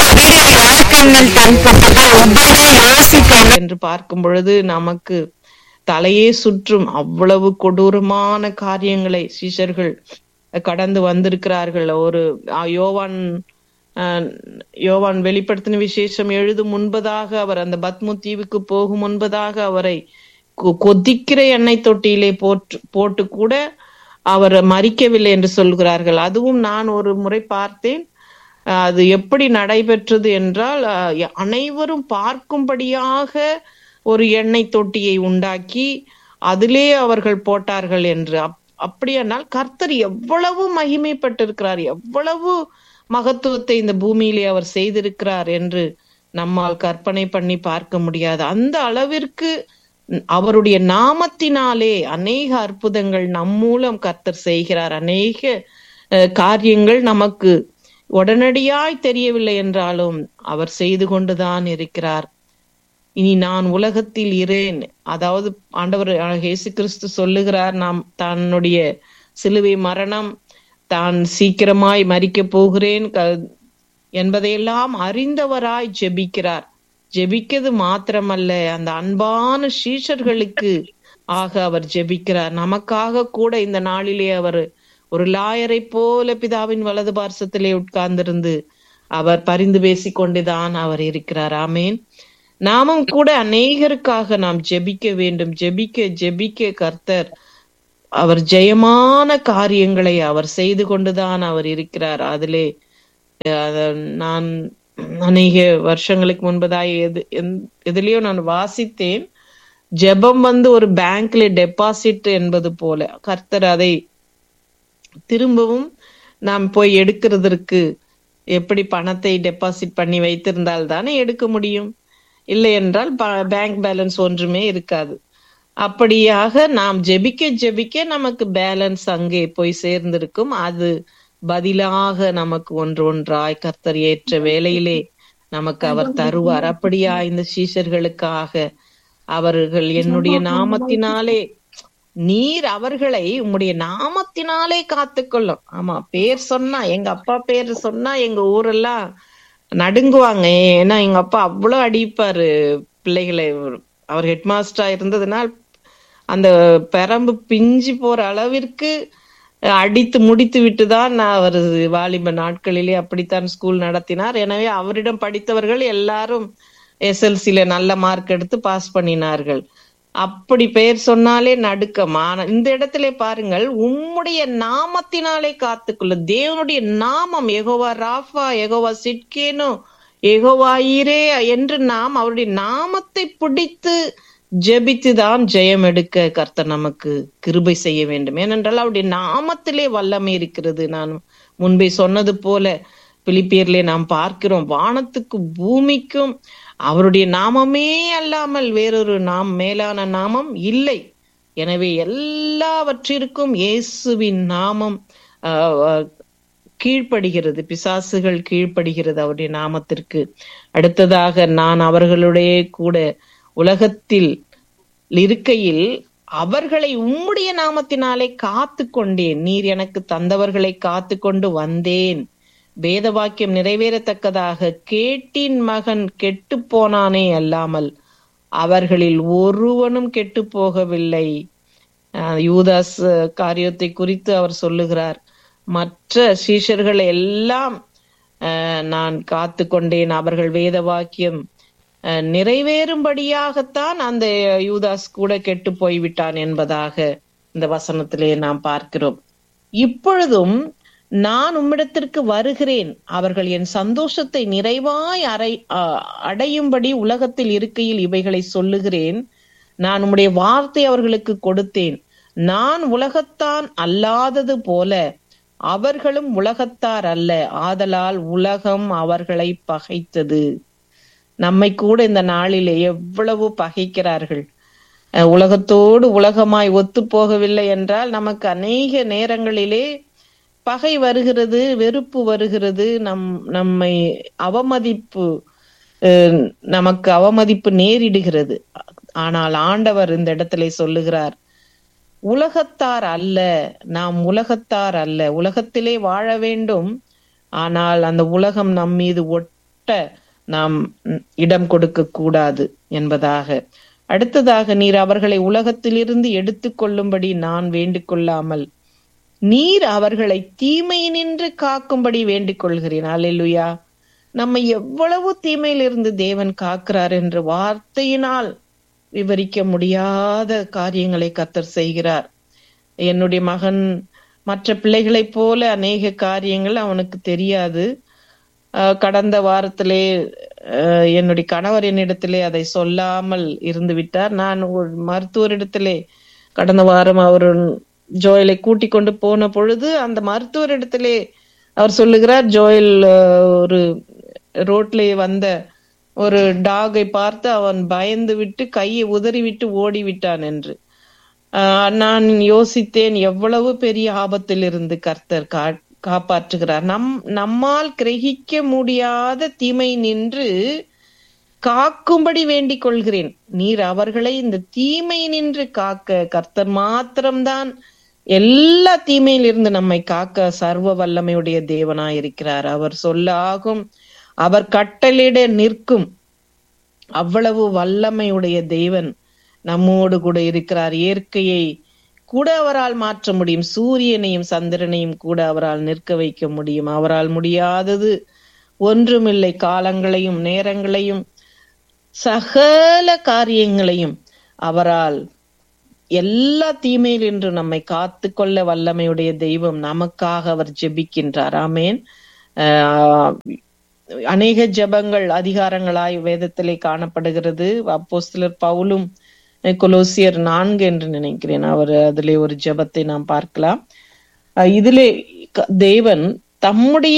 என்று பார்க்கும் பொழுது நமக்கு தலையே சுற்றும் அவ்வளவு கொடூரமான காரியங்களை சீஷர்கள் கடந்து வந்திருக்கிறார்கள் ஒரு ஆ, யோவான் ஆஹ், யோவான் வெளிப்படுத்தின விசேஷம் எழுதும் முன்பதாக அவர் அந்த பத்மு தீவுக்கு போகும் முன்பதாக அவரை கொ- கொதிக்கிற எண்ணெய் தொட்டியிலே போட்டு போட்டு கூட அவர் மறிக்கவில்லை என்று சொல்கிறார்கள் அதுவும் நான் ஒரு முறை பார்த்தேன் அஹ் அது எப்படி நடைபெற்றது என்றால் அஹ் அனைவரும் பார்க்கும்படியாக ஒரு எண்ணெய் தொட்டியை உண்டாக்கி அதிலே அவர்கள் போட்டார்கள் என்று அப்- அப்படியானால் கர்த்தர் எவ்வளவு மகிமைப்பட்டிருக்கிறார் எவ்வளவு மகத்துவத்தை இந்த பூமியிலே அவர் செய்திருக்கிறார் என்று நம்மால் கற்பனை பண்ணி பார்க்க முடியாது அந்த அளவிற்கு அவருடைய நாமத்தினாலே அநேக அற்புதங்கள் நம் மூலம் கர்த்தர் செய்கிறார் அநேக அஹ், காரியங்கள் நமக்கு உடனடியாய் தெரியவில்லை என்றாலும் அவர் செய்து கொண்டுதான் இருக்கிறார் இனி நான் உலகத்தில் இரேன் அதாவது ஆண்டவர் இயேசு கிறிஸ்து சொல்லுகிறார் நாம் தன்னுடைய சிலுவை மரணம் தான் சீக்கிரமாய் மறிக்கப் போகிறேன் க- என்பதையெல்லாம் அறிந்தவராய் ஜெபிக்கிறார் ஜெபிக்கிறது மாத்திரமல்ல அந்த அன்பான சீஷர்களுக்கு ஆக அவர் ஜெபிக்கிறார் நமக்காக கூட இந்த நாளிலே அவர் ஒரு லாயரை போல பிதாவின் வலது பார்சத்திலே உட்கார்ந்திருந்து அவர் பரிந்து பேசிக் கொண்டுதான் அவர் இருக்கிறார் ஆமேன் நாமும் கூட அநேகருக்காக நாம் ஜெபிக்க வேண்டும் ஜெபிக்க ஜெபிக்க கர்த்தர் அவர் ஜெயமான காரியங்களை அவர் செய்து கொண்டுதான் அவர் இருக்கிறார் அதிலே அத நான் அநேக வருஷங்களுக்கு முன்பதாய் எது எந்- எதுலயோ நான் வாசித்தேன் ஜெபம் வந்து ஒரு பேங்க்ல டெபாசிட் என்பது போல கர்த்தர் அதை திரும்பவும் நாம் போய் எடுக்கிறதற்கு எப்படி பணத்தை டெபாசிட் பண்ணி வைத்திருந்தால் தானே எடுக்க முடியும் இல்லை என்றால் பேங்க் பேலன்ஸ் ஒன்றுமே இருக்காது அப்படியாக நாம் ஜெபிக்க ஜெபிக்க நமக்கு பேலன்ஸ் அங்கே போய் சேர்ந்திருக்கும் அது பதிலாக நமக்கு ஒன்று ஒன்றாய் கர்த்தர் ஏற்ற வேளையிலே நமக்கு அவர் தருவார் அப்படியா இந்த சீஷர்களுக்காக அவர்கள் என்னுடைய நாமத்தினாலே நீர் அவர்களை உம்முடைய நாமத்தினாலே காத்துக்கொள்ளும் ஆமா பேர் சொன்னா எங்க அப்பா பேர் சொன்னா எங்க ஊரெல்லாம் நடுங்குவாங்க ஏன்னா எங்க அப்பா அவ்வளவு அடிப்பாரு பிள்ளைகளை அவர் ஹெட் மாஸ்டரா இருந்ததுனால் அந்த பெரம்பு பிஞ்சு போற அளவிற்கு அடித்து முடித்து விட்டுதான் நான் அவர் வாலிப நாட்களிலே அப்படித்தான் ஸ்கூல் நடத்தினார் எனவே அவரிடம் படித்தவர்கள் எல்லாரும் எஸ்எல்சில நல்ல மார்க் எடுத்து பாஸ் பண்ணினார்கள் அப்படி பெயர் சொன்னாலே நடுக்கம் ஆனா இந்த இடத்திலே பாருங்கள் உம்முடைய நாமத்தினாலே காத்துக்கொள்ள தேவனுடைய நாமம் எகோவா ராஃபா எகோவா சிட்கேனோ எகோவாயிரே என்று நாம் அவருடைய நாமத்தை பிடித்து ஜெபித்துதான் ஜெயம் எடுக்க கர்த்தர் நமக்கு கிருபை செய்ய வேண்டும் ஏனென்றால் அவருடைய நாமத்திலே வல்லமை இருக்கிறது நான் முன்பே சொன்னது போல பிலிப்பியர்லே நாம் பார்க்கிறோம் வானத்துக்கு பூமிக்கும் அவருடைய நாமமே அல்லாமல் வேறொரு நாம் மேலான நாமம் இல்லை எனவே எல்லாவற்றிற்கும் இயேசுவின் நாமம் ஆஹ், ஆஹ், கீழ்ப்படுகிறது பிசாசுகள் கீழ்ப்படுகிறது அவருடைய நாமத்திற்கு அடுத்ததாக நான் அவர்களுடைய கூட உலகத்தில் இருக்கையில் அவர்களை உம்முடைய நாமத்தினாலே காத்து கொண்டேன் நீர் எனக்கு தந்தவர்களை காத்து கொண்டு வந்தேன் வேத வாக்கியம் நிறைவேறத்தக்கதாக கேட்டின் மகன் கெட்டு போனானே அல்லாமல் அவர்களில் ஒருவனும் கெட்டு போகவில்லை அஹ் யூதாஸ் அஹ், காரியத்தை குறித்து அவர் சொல்லுகிறார் மற்ற சீஷர்கள் எல்லாம் அஹ், நான் காத்து கொண்டேன் அவர்கள் வேத வாக்கியம் அஹ், நிறைவேறும்படியாகத்தான் அந்த யூதாஸ் கூட கெட்டு போய்விட்டான் என்பதாக இந்த வசனத்திலே நாம் பார்க்கிறோம் இப்பொழுதும் நான் உம்மிடத்திற்கு வருகிறேன் அவர்கள் என் சந்தோஷத்தை நிறைவாய் அறை அ- அடையும்படி உலகத்தில் இருக்கையில் இவைகளை சொல்லுகிறேன் நான் உம்முடைய வார்த்தை அவர்களுக்கு கொடுத்தேன் நான் உலகத்தான் அல்லாதது போல அவர்களும் உலகத்தார் அல்ல ஆதலால் உலகம் அவர்களை பகைத்தது நம்மை கூட இந்த நாளிலே எவ்வளவு பகைக்கிறார்கள் அஹ் உலகத்தோடு உலகமாய் ஒத்து போகவில்லை என்றால் நமக்கு அநேக நேரங்களிலே பகை வருகிறது வெறுப்பு வருகிறது நம் நம்மை அவமதிப்பு அஹ், நமக்கு அவமதிப்பு நேரிடுகிறது ஆனால் ஆண்டவர் இந்த இடத்திலே சொல்லுகிறார் உலகத்தார் அல்ல நாம் உலகத்தார் அல்ல உலகத்திலே வாழ வேண்டும் ஆனால் அந்த உலகம் நம் மீது ஒட்ட நாம் ம், இடம் கொடுக்க கூடாது என்பதாக அடுத்ததாக நீர் அவர்களை உலகத்திலிருந்து எடுத்துக்கொள்ளும்படி நான் வேண்டிக் கொள்ளாமல் நீர் அவர்களை தீமையினின்று காக்கும்படி வேண்டிக் கொள்கிறேன் அல்லேலூயா நம்மை எவ்வளவு தீமையிலிருந்து தேவன் காக்கிறார் என்று வார்த்தையினால் விவரிக்க முடியாத காரியங்களை கத்தர் செய்கிறார் என்னுடைய மகன் மற்ற பிள்ளைகளைப் போல அநேக காரியங்கள் அவனுக்கு தெரியாது அஹ் கடந்த வாரத்திலே அஹ் என்னுடைய கணவர் என்னிடத்திலே அதை சொல்லாமல் இருந்து விட்டார் நான் ஒரு மருத்துவரிடத்திலே கடந்த வாரம் அவர் ஜோயலை கூட்டிக் கொண்டு போன பொழுது அந்த மருத்துவரிடத்திலே அவர் சொல்லுகிறார் ஜோயல் அஹ், ஒரு ரோட்ல வந்த ஒரு டாகை பார்த்து அவன் பயந்து விட்டு கையை உதறி விட்டு ஓடி விட்டான் என்று ஆஹ் நான் யோசித்தேன் எவ்வளவு பெரிய ஆபத்தில் இருந்து கர்த்தர் கா- காப்பாற்றுகிறார் நம் நம்மால் கிரகிக்க முடியாத தீமை நின்று காக்கும்படி வேண்டிக் கொள்கிறேன் நீர் அவர்களை இந்த தீமை நின்று காக்க கர்த்தர் மாத்திரம்தான் எல்லா தீமையிலிருந்து நம்மை காக்க சர்வ வல்லமையுடைய தேவனாயிருக்கிறார் அவர் சொல்ல ஆகும் அவர் கட்டளிட நிற்கும் அவ்வளவு வல்லமையுடைய தேவன் நம்மோடு கூட இருக்கிறார் இயற்கையை கூட அவரால் மாற்ற முடியும் சூரியனையும் சந்திரனையும் கூட அவரால் நிற்க வைக்க முடியும் அவரால் முடியாதது ஒன்றுமில்லை காலங்களையும் நேரங்களையும் சகல காரியங்களையும் அவரால் எல்லா தீமையில் என்று நம்மை காத்து கொள்ள வல்லமையுடைய தெய்வம் நமக்காக அவர் ஜெபிக்கின்றார் ஆமேன் ஆஹ் அநேக ஜெபங்கள் அதிகாரங்களாய் வேதத்திலே காணப்படுகிறது அப்போஸ்தலர் பவுலும் அஹ், கொலோசியர் நான்கு என்று நினைக்கிறேன் அவர் அதிலே ஒரு ஜெபத்தை நாம் பார்க்கலாம் அஹ், இதிலே க- தேவன் தம்முடைய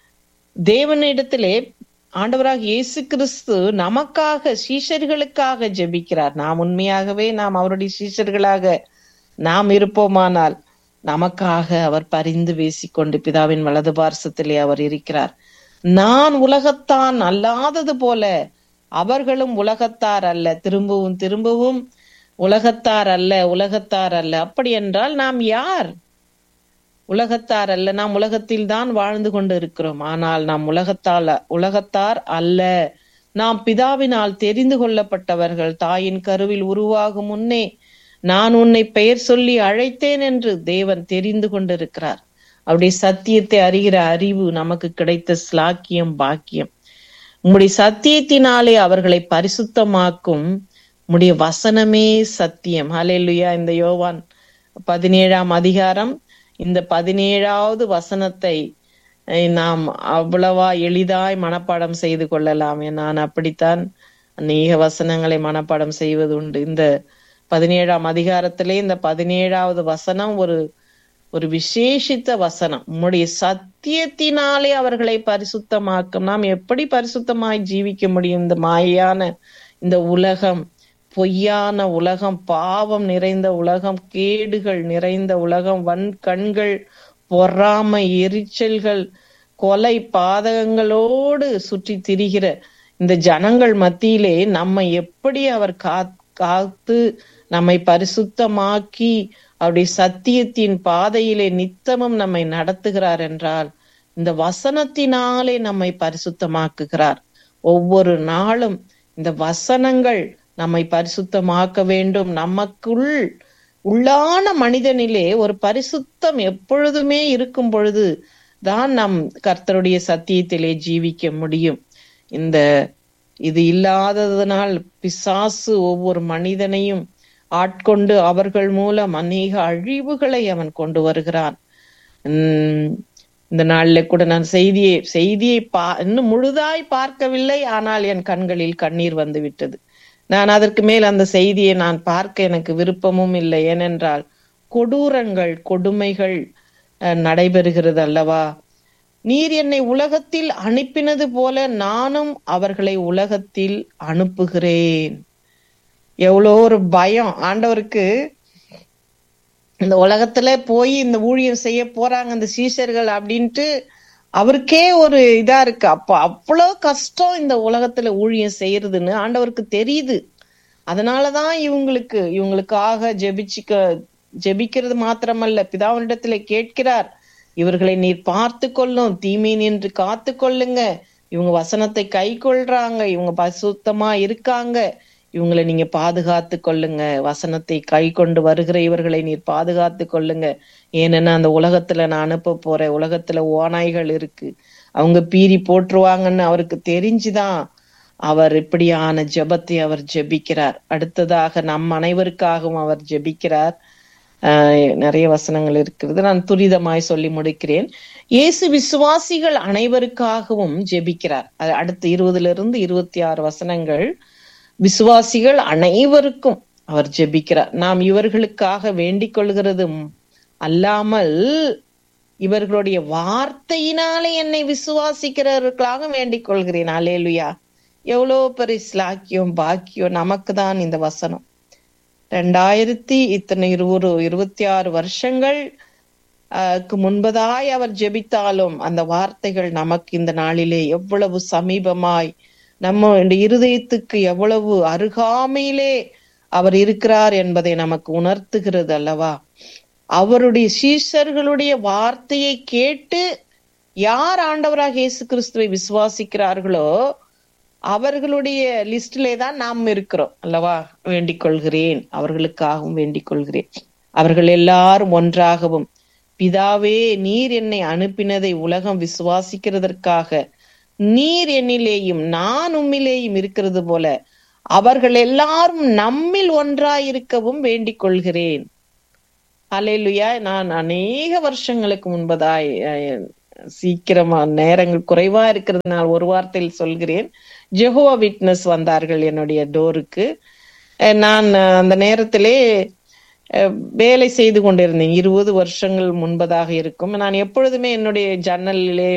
தேவனிடத்திலே ஆண்டவராக இயேசு கிறிஸ்து நமக்காக சீஷர்களுக்காக ஜெபிக்கிறார் நாம் உண்மையாகவே நாம் அவருடைய சீஷர்களாக நாம் இருப்போமானால் நமக்காக அவர் பரிந்து பேசிக்கொண்டு பிதாவின் வலது பார்சத்திலே அவர் இருக்கிறார் நான் உலகத்தான் அல்லாதது போல அவர்களும் உலகத்தார் அல்ல திரும்பவும் திரும்பவும் உலகத்தார் அல்ல உலகத்தார் அல்ல அப்படி என்றால் நாம் யார் உலகத்தார் அல்ல நாம் உலகத்தில் தான் வாழ்ந்து கொண்டு இருக்கிறோம் ஆனால் நாம் உலகத்தால் உலகத்தார் அல்ல நாம் பிதாவினால் தெரிந்து கொள்ளப்பட்டவர்கள் தாயின் கருவில் உருவாகும் முன்னே நான் உன்னை பெயர் சொல்லி அழைத்தேன் என்று தேவன் தெரிந்து கொண்டிருக்கிறார் அவருடைய சத்தியத்தை அறிகிற அறிவு நமக்கு கிடைத்த ஸ்லாக்கியம் பாக்கியம் உம்முடைய சத்தியத்தினாலே அவர்களை பரிசுத்தமாக்கும் உம்முடைய வசனமே சத்தியம் ஹalleluya இந்த யோவான் பதினேழாம் அதிகாரம் இந்த பதினேழாவது வசனத்தை அஹ், நாம் அவ்வளவா எளிதாய் மனப்பாடம் செய்து கொள்ளலாம் நான் அப்படித்தான் அநேக வசனங்களை மனப்பாடம் செய்வது உண்டு இந்த பதினேழாம் அதிகாரத்திலே இந்த பதினேழாவது வசனம் ஒரு ஒரு விசேஷித்த வசனம் உம்முடைய சத்தியத்தினாலே அவர்களை பரிசுத்தமாக்கும் நாம் எப்படி பரிசுத்தமாய் ஜீவிக்க முடியும் இந்த மாயான இந்த உலகம் பொய்யான உலகம் பாவம் நிறைந்த உலகம் கேடுகள் நிறைந்த உலகம் வன் கண்கள் பொறாமை எரிச்சல்கள் கொலை பாதகங்களோடு சுற்றி திரிகிற இந்த ஜனங்கள் மத்தியிலே நம்மை எப்படி அவர் கா- காத்து நம்மை பரிசுத்தமாக்கி அவருடைய சத்தியத்தின் பாதையிலே நித்தமும் நம்மை நடத்துகிறார் என்றால் இந்த வசனத்தினாலே நம்மை பரிசுத்தமாக்குகிறார் ஒவ்வொரு நாளும் இந்த வசனங்கள் நம்மை பரிசுத்தமாக்க வேண்டும் நமக்குள் உள்ளான மனிதனிலே ஒரு பரிசுத்தம் எப்பொழுதுமே இருக்கும் பொழுது தான் நம் கர்த்தருடைய சத்தியத்திலே ஜீவிக்க முடியும் இந்த இது இல்லாததனால் பிசாசு ஒவ்வொரு மனிதனையும் ஆட்கொண்டு அவர்கள் மூலம் அநேக அழிவுகளை அவன் கொண்டு வருகிறான் உம் இந்த நாள்ல கூட நான் செய்தியை செய்தியை பா இன்னும் முழுதாய் பார்க்கவில்லை ஆனால் என் கண்களில் கண்ணீர் வந்து விட்டது நான் அதற்கு மேல் அந்த செய்தியை நான் பார்க்க எனக்கு விருப்பமும் இல்லை ஏனென்றால் கொடூரங்கள் கொடுமைகள் அஹ், நடைபெறுகிறது அல்லவா நீர் என்னை உலகத்தில் அனுப்பினது போல நானும் அவர்களை உலகத்தில் அனுப்புகிறேன் எவ்வளோ ஒரு பயம் ஆண்டவருக்கு இந்த உலகத்துல போய் இந்த ஊழியம் செய்ய போறாங்க இந்த சீஷர்கள் அப்படின்ட்டு அவருக்கே ஒரு இதா இருக்கு அப்ப அவ்வளவு கஷ்டம் இந்த உலகத்துல ஊழியம் செய்யறதுன்னு ஆண்டவருக்கு தெரியுது அதனாலதான் இவங்களுக்கு இவங்களுக்காக ஜெபிச்சுக்க ஜெபிக்கிறது மாத்திரமல்ல பிதாவினிடத்துல கேட்கிறார் இவர்களை நீர் பார்த்து கொள்ளும் தீமை நின்று காத்து கொள்ளுங்க இவங்க வசனத்தை கை கொள்றாங்க இவங்க பரிசுத்தமா இருக்காங்க இவங்களை நீங்க பாதுகாத்து கொள்ளுங்க வசனத்தை கை கொண்டு வருகிற இவர்களை நீர் பாதுகாத்து கொள்ளுங்க ஏன்னா அந்த உலகத்துல நான் அனுப்ப போறேன் உலகத்துல ஓநாய்கள் இருக்கு அவங்க பீறி போட்டுருவாங்கன்னு அவருக்கு தெரிஞ்சுதான் அவர் இப்படியான ஜெபத்தை அவர் ஜெபிக்கிறார் அடுத்ததாக நம் அனைவருக்காகவும் அவர் ஜெபிக்கிறார் ஆஹ் நிறைய வசனங்கள் இருக்கிறது நான் துரிதமாய் சொல்லி முடிக்கிறேன் இயேசு விசுவாசிகள் அனைவருக்காகவும் ஜெபிக்கிறார் அது அடுத்து இருபதுல இருந்து இருபத்தி ஆறு வசனங்கள் விசுவாசிகள் அனைவருக்கும் அவர் ஜெபிக்கிறார் நாம் இவர்களுக்காக வேண்டிக் கொள்கிறதும் அல்லாமல் இவர்களுடைய வார்த்தையினாலே என்னை விசுவாசிக்கிறவர்களாக வேண்டிக் கொள்கிறேன் அலேலுயா எவ்வளோ பெரிய ஸ்லாக்கியம் பாக்கியம் நமக்கு தான் இந்த வசனம் ரெண்டாயிரத்தி இத்தனை இருபது இருபத்தி ஆறு வருஷங்கள் ஆஹ், க்கு முன்பதாய் அவர் ஜெபித்தாலும் அந்த வார்த்தைகள் நமக்கு இந்த நாளிலே எவ்வளவு சமீபமாய் நம்ம இந்த இருதயத்துக்கு எவ்வளவு அருகாமையிலே அவர் இருக்கிறார் என்பதை நமக்கு உணர்த்துகிறது அல்லவா அவருடைய சீஷர்களுடைய வார்த்தையை கேட்டு யார் ஆண்டவராக இயேசு கிறிஸ்துவை விசுவாசிக்கிறார்களோ அவர்களுடைய லிஸ்டிலே தான் நாம் இருக்கிறோம் அல்லவா வேண்டிக் கொள்கிறேன் அவர்களுக்காகவும் வேண்டிக் கொள்கிறேன் அவர்கள் எல்லாரும் ஒன்றாகவும் பிதாவே நீர் என்னை அனுப்பினதை உலகம் விசுவாசிக்கிறதற்காக நீர் என்னிலேயும் நான் உம்மிலேயும் இருக்கிறது போல அவர்கள் எல்லாரும் நம்மில் ஒன்றாயிருக்கவும் வேண்டிக் கொள்கிறேன் அலையிலுயா நான் அநேக வருஷங்களுக்கு முன்பதாய் அஹ், சீக்கிரமா நேரங்கள் குறைவா இருக்கிறது நான் ஒரு வார்த்தையில் சொல்கிறேன் ஜெஹோவா விட்னஸ் வந்தார்கள் என்னுடைய டோருக்கு அஹ், நான் அஹ், அந்த நேரத்திலே அஹ், வேலை செய்து கொண்டிருந்தேன் இருபது வருஷங்கள் முன்பதாக இருக்கும் நான் எப்பொழுதுமே என்னுடைய ஜன்னலிலே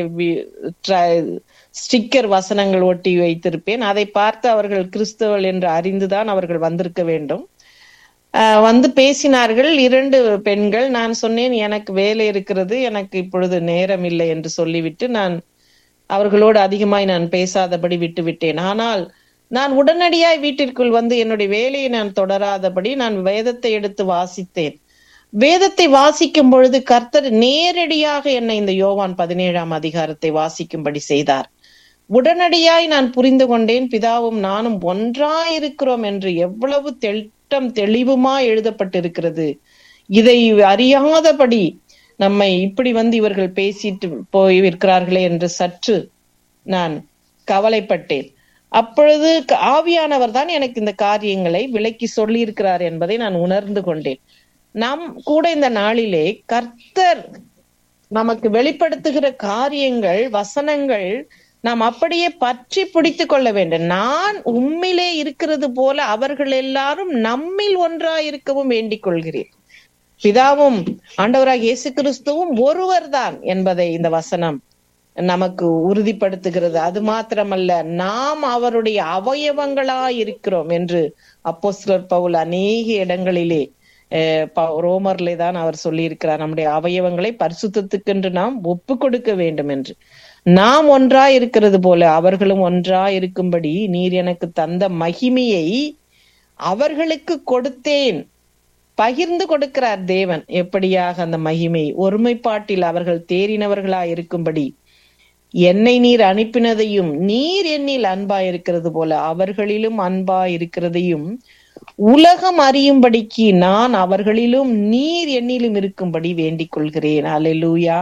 ஸ்டிக்கர் வசனங்கள் ஒட்டி வைத்திருப்பேன் அதை பார்த்து அவர்கள் கிறிஸ்தவர்கள் என்று அறிந்துதான் அவர்கள் வந்திருக்க வேண்டும் ஆஹ் வந்து பேசினார்கள் இரண்டு பெண்கள் நான் சொன்னேன் எனக்கு வேலை இருக்கிறது எனக்கு இப்பொழுது நேரம் இல்லை என்று சொல்லிவிட்டு நான் அவர்களோடு அதிகமாய் நான் பேசாதபடி விட்டு விட்டேன் ஆனால் நான் உடனடியாய் வீட்டிற்குள் வந்து என்னுடைய வேலையை நான் தொடராதபடி நான் வேதத்தை எடுத்து வாசித்தேன் வேதத்தை வாசிக்கும் பொழுது கர்த்தர் நேரடியாக என்னை இந்த யோவான் பதினேழாம் அதிகாரத்தை வாசிக்கும்படி செய்தார் உடனடியாய் நான் புரிந்து கொண்டேன் பிதாவும் நானும் ஒன்றாயிருக்கிறோம் என்று எவ்வளவு தெட்டம் தெளிவுமா எழுதப்பட்டிருக்கிறது இதை அறியாதபடி நம்மை இப்படி வந்து இவர்கள் பேசிட்டு போய் இருக்கிறார்களே என்று சற்று நான் கவலைப்பட்டேன் அப்பொழுது க- ஆவியானவர் தான் எனக்கு இந்த காரியங்களை விளக்கி சொல்லி இருக்கிறார் என்பதை நான் உணர்ந்து கொண்டேன் நாம் கூட இந்த நாளிலே கர்த்தர் நமக்கு வெளிப்படுத்துகிற காரியங்கள் வசனங்கள் நாம் அப்படியே பற்றி பிடித்து கொள்ள வேண்டும் நான் உம்மிலே இருக்கிறது போல அவர்கள் எல்லாரும் நம்மில் ஒன்றாயிருக்கவும் வேண்டிக் கொள்கிறேன் பிதாவும் ஆண்டவராக இயேசு கிறிஸ்துவும் ஒருவர்தான் என்பதை இந்த வசனம் நமக்கு உறுதிப்படுத்துகிறது அது மாத்திரமல்ல நாம் அவருடைய அவயவங்களா இருக்கிறோம் என்று அப்போஸ்தலர் பவுல் அநேக இடங்களிலே அஹ், ப- ரோமர்லே தான் அவர் சொல்லியிருக்கிறார் நம்முடைய அவயவங்களை பரிசுத்தத்துக்கென்று நாம் ஒப்பு கொடுக்க வேண்டும் என்று நாம் ஒன்றா இருக்கிறது போல அவர்களும் ஒன்றா இருக்கும்படி நீர் எனக்கு தந்த மகிமையை அவர்களுக்கு கொடுத்தேன் பகிர்ந்து கொடுக்கிறார் தேவன் எப்படியாக அந்த மகிமை ஒருமைப்பாட்டில் அவர்கள் தேறினவர்களா இருக்கும்படி என்னை நீர் அனுப்பினதையும் நீர் என்னில் அன்பா இருக்கிறது போல அவர்களிலும் அன்பா இருக்கிறதையும் உலகம் அறியும்படிக்கு நான் அவர்களிலும் நீர் என்னிலும் இருக்கும்படி வேண்டிக் கொள்கிறேன் அல்லேலூயா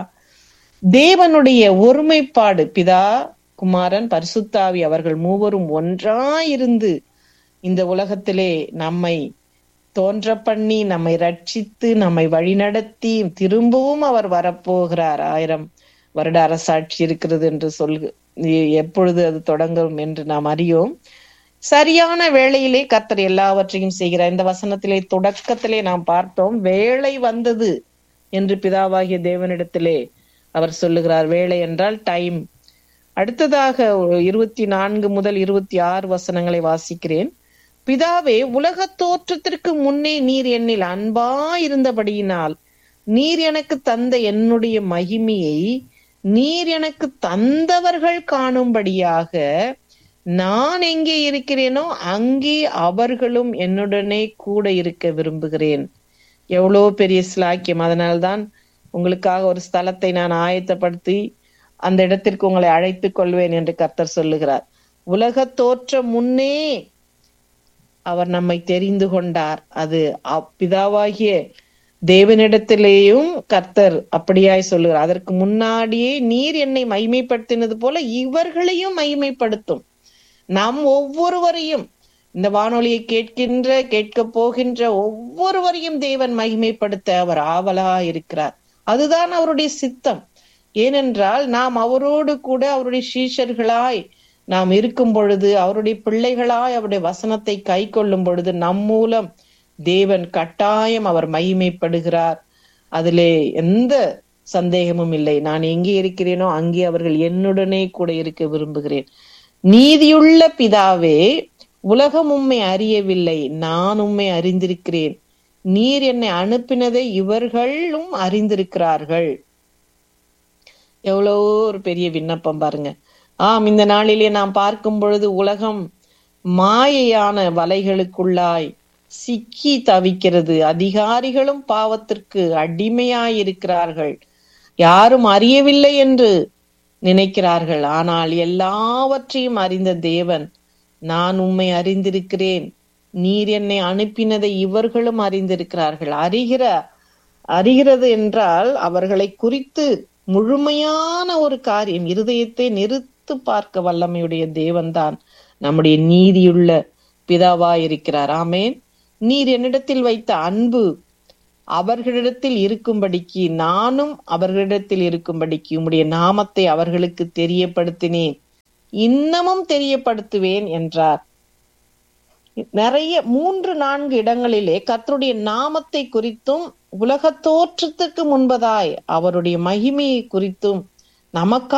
தேவனுடைய ஒருமைப்பாடு பிதா குமாரன் பரிசுத்தாவி அவர்கள் மூவரும் ஒன்றாயிருந்து இந்த உலகத்திலே நம்மை தோன்ற பண்ணி நம்மை ரட்சித்து நம்மை வழிநடத்தி திரும்பவும் அவர் வரப்போகிறார் ஆயிரம் வருட அரசாட்சி இருக்கிறது என்று சொல்கு எப்பொழுது அது தொடங்கும் என்று நாம் அறியோம் சரியான வேளையிலே கர்த்தர் எல்லாவற்றையும் செய்கிறார் இந்த வசனத்திலே தொடக்கத்திலே நாம் பார்த்தோம் வேலை வந்தது என்று பிதாவாகிய தேவனிடத்திலே அவர் சொல்லுகிறார் வேலை என்றால் டைம் அடுத்ததாக இருபத்தி நான்கு முதல் இருபத்தி ஆறு வசனங்களை வாசிக்கிறேன் பிதாவே உலக தோற்றத்திற்கு முன்னே நீர் என்னில் அன்பா இருந்தபடியினால் நீர் எனக்கு தந்த என்னுடைய மகிமையை நீர் எனக்கு தந்தவர்கள் காணும்படியாக நான் எங்கே இருக்கிறேனோ அங்கே அவர்களும் என்னுடனே கூட இருக்க விரும்புகிறேன் எவ்வளோ பெரிய ஸ்லாக்கியம் அதனால்தான் உங்களுக்காக ஒரு ஸ்தலத்தை நான் ஆயத்தப்படுத்தி அந்த இடத்திற்கு உங்களை அழைத்துக் கொள்வேன் என்று கர்த்தர் சொல்லுகிறார் உலக தோற்றம் முன்னே அவர் நம்மை தெரிந்து கொண்டார் அது அப்- பிதாவாகிய தேவனிடத்திலேயும் கர்த்தர் அப்படியாய் சொல்லுகிறார் அதற்கு முன்னாடியே நீர் என்னை மகிமைப்படுத்தினது போல இவர்களையும் மகிமைப்படுத்தும் நாம் ஒவ்வொருவரையும் இந்த வானொலியை கேட்கின்ற கேட்க போகின்ற ஒவ்வொருவரையும் தேவன் மகிமைப்படுத்த அவர் ஆவலா இருக்கிறார் அதுதான் அவருடைய சித்தம் ஏனென்றால் நாம் அவரோடு கூட அவருடைய சீஷர்களாய் நாம் இருக்கும் பொழுது அவருடைய பிள்ளைகளாய் அவருடைய வசனத்தை கை கொள்ளும் பொழுது நம் மூலம் தேவன் கட்டாயம் அவர் மகிமைப்படுகிறார் அதிலே எந்த சந்தேகமும் இல்லை நான் எங்கே இருக்கிறேனோ அங்கே அவர்கள் என்னுடனே கூட இருக்க விரும்புகிறேன் நீதியுள்ள பிதாவே உலகம் உம்மை அறியவில்லை நான் உம்மை அறிந்திருக்கிறேன் நீர் என்னை அனுப்பினதை இவர்களும் அறிந்திருக்கிறார்கள் எவ்வளோ ஒரு பெரிய விண்ணப்பம் பாருங்க ஆம் இந்த நாளிலே நாம் பார்க்கும் பொழுது உலகம் மாயையான வலைகளுக்குள்ளாய் சிக்கி தவிக்கிறது அதிகாரிகளும் பாவத்திற்கு அடிமையாயிருக்கிறார்கள் யாரும் அறியவில்லை என்று நினைக்கிறார்கள் ஆனால் எல்லாவற்றையும் அறிந்த தேவன் நான் உம்மை அறிந்திருக்கிறேன் நீர் என்னை அனுப்பினதை இவர்களும் அறிந்திருக்கிறார்கள் அறிகிற அறிகிறது என்றால் அவர்களை குறித்து முழுமையான ஒரு காரியம் இருதயத்தை நிறுத்து பார்க்க வல்லமையுடைய தேவன்தான் நம்முடைய நீதியுள்ள பிதாவாய் இருக்கிறார் ஆமேன் நீர் என்னிடத்தில் வைத்த அன்பு அவர்களிடத்தில் இருக்கும்படிக்கு நானும் அவர்களிடத்தில் இருக்கும்படிக்கு உம்முடைய நாமத்தை அவர்களுக்கு தெரியப்படுத்தினேன் இன்னமும் தெரியப்படுத்துவேன் என்றார் நிறைய மூன்று நான்கு இடங்களிலே கர்த்தருடைய நாமத்தை குறித்தும் உலக தோற்றத்துக்கு முன்பதாய் அவருடைய மகிமையை குறித்தும் நமக்கு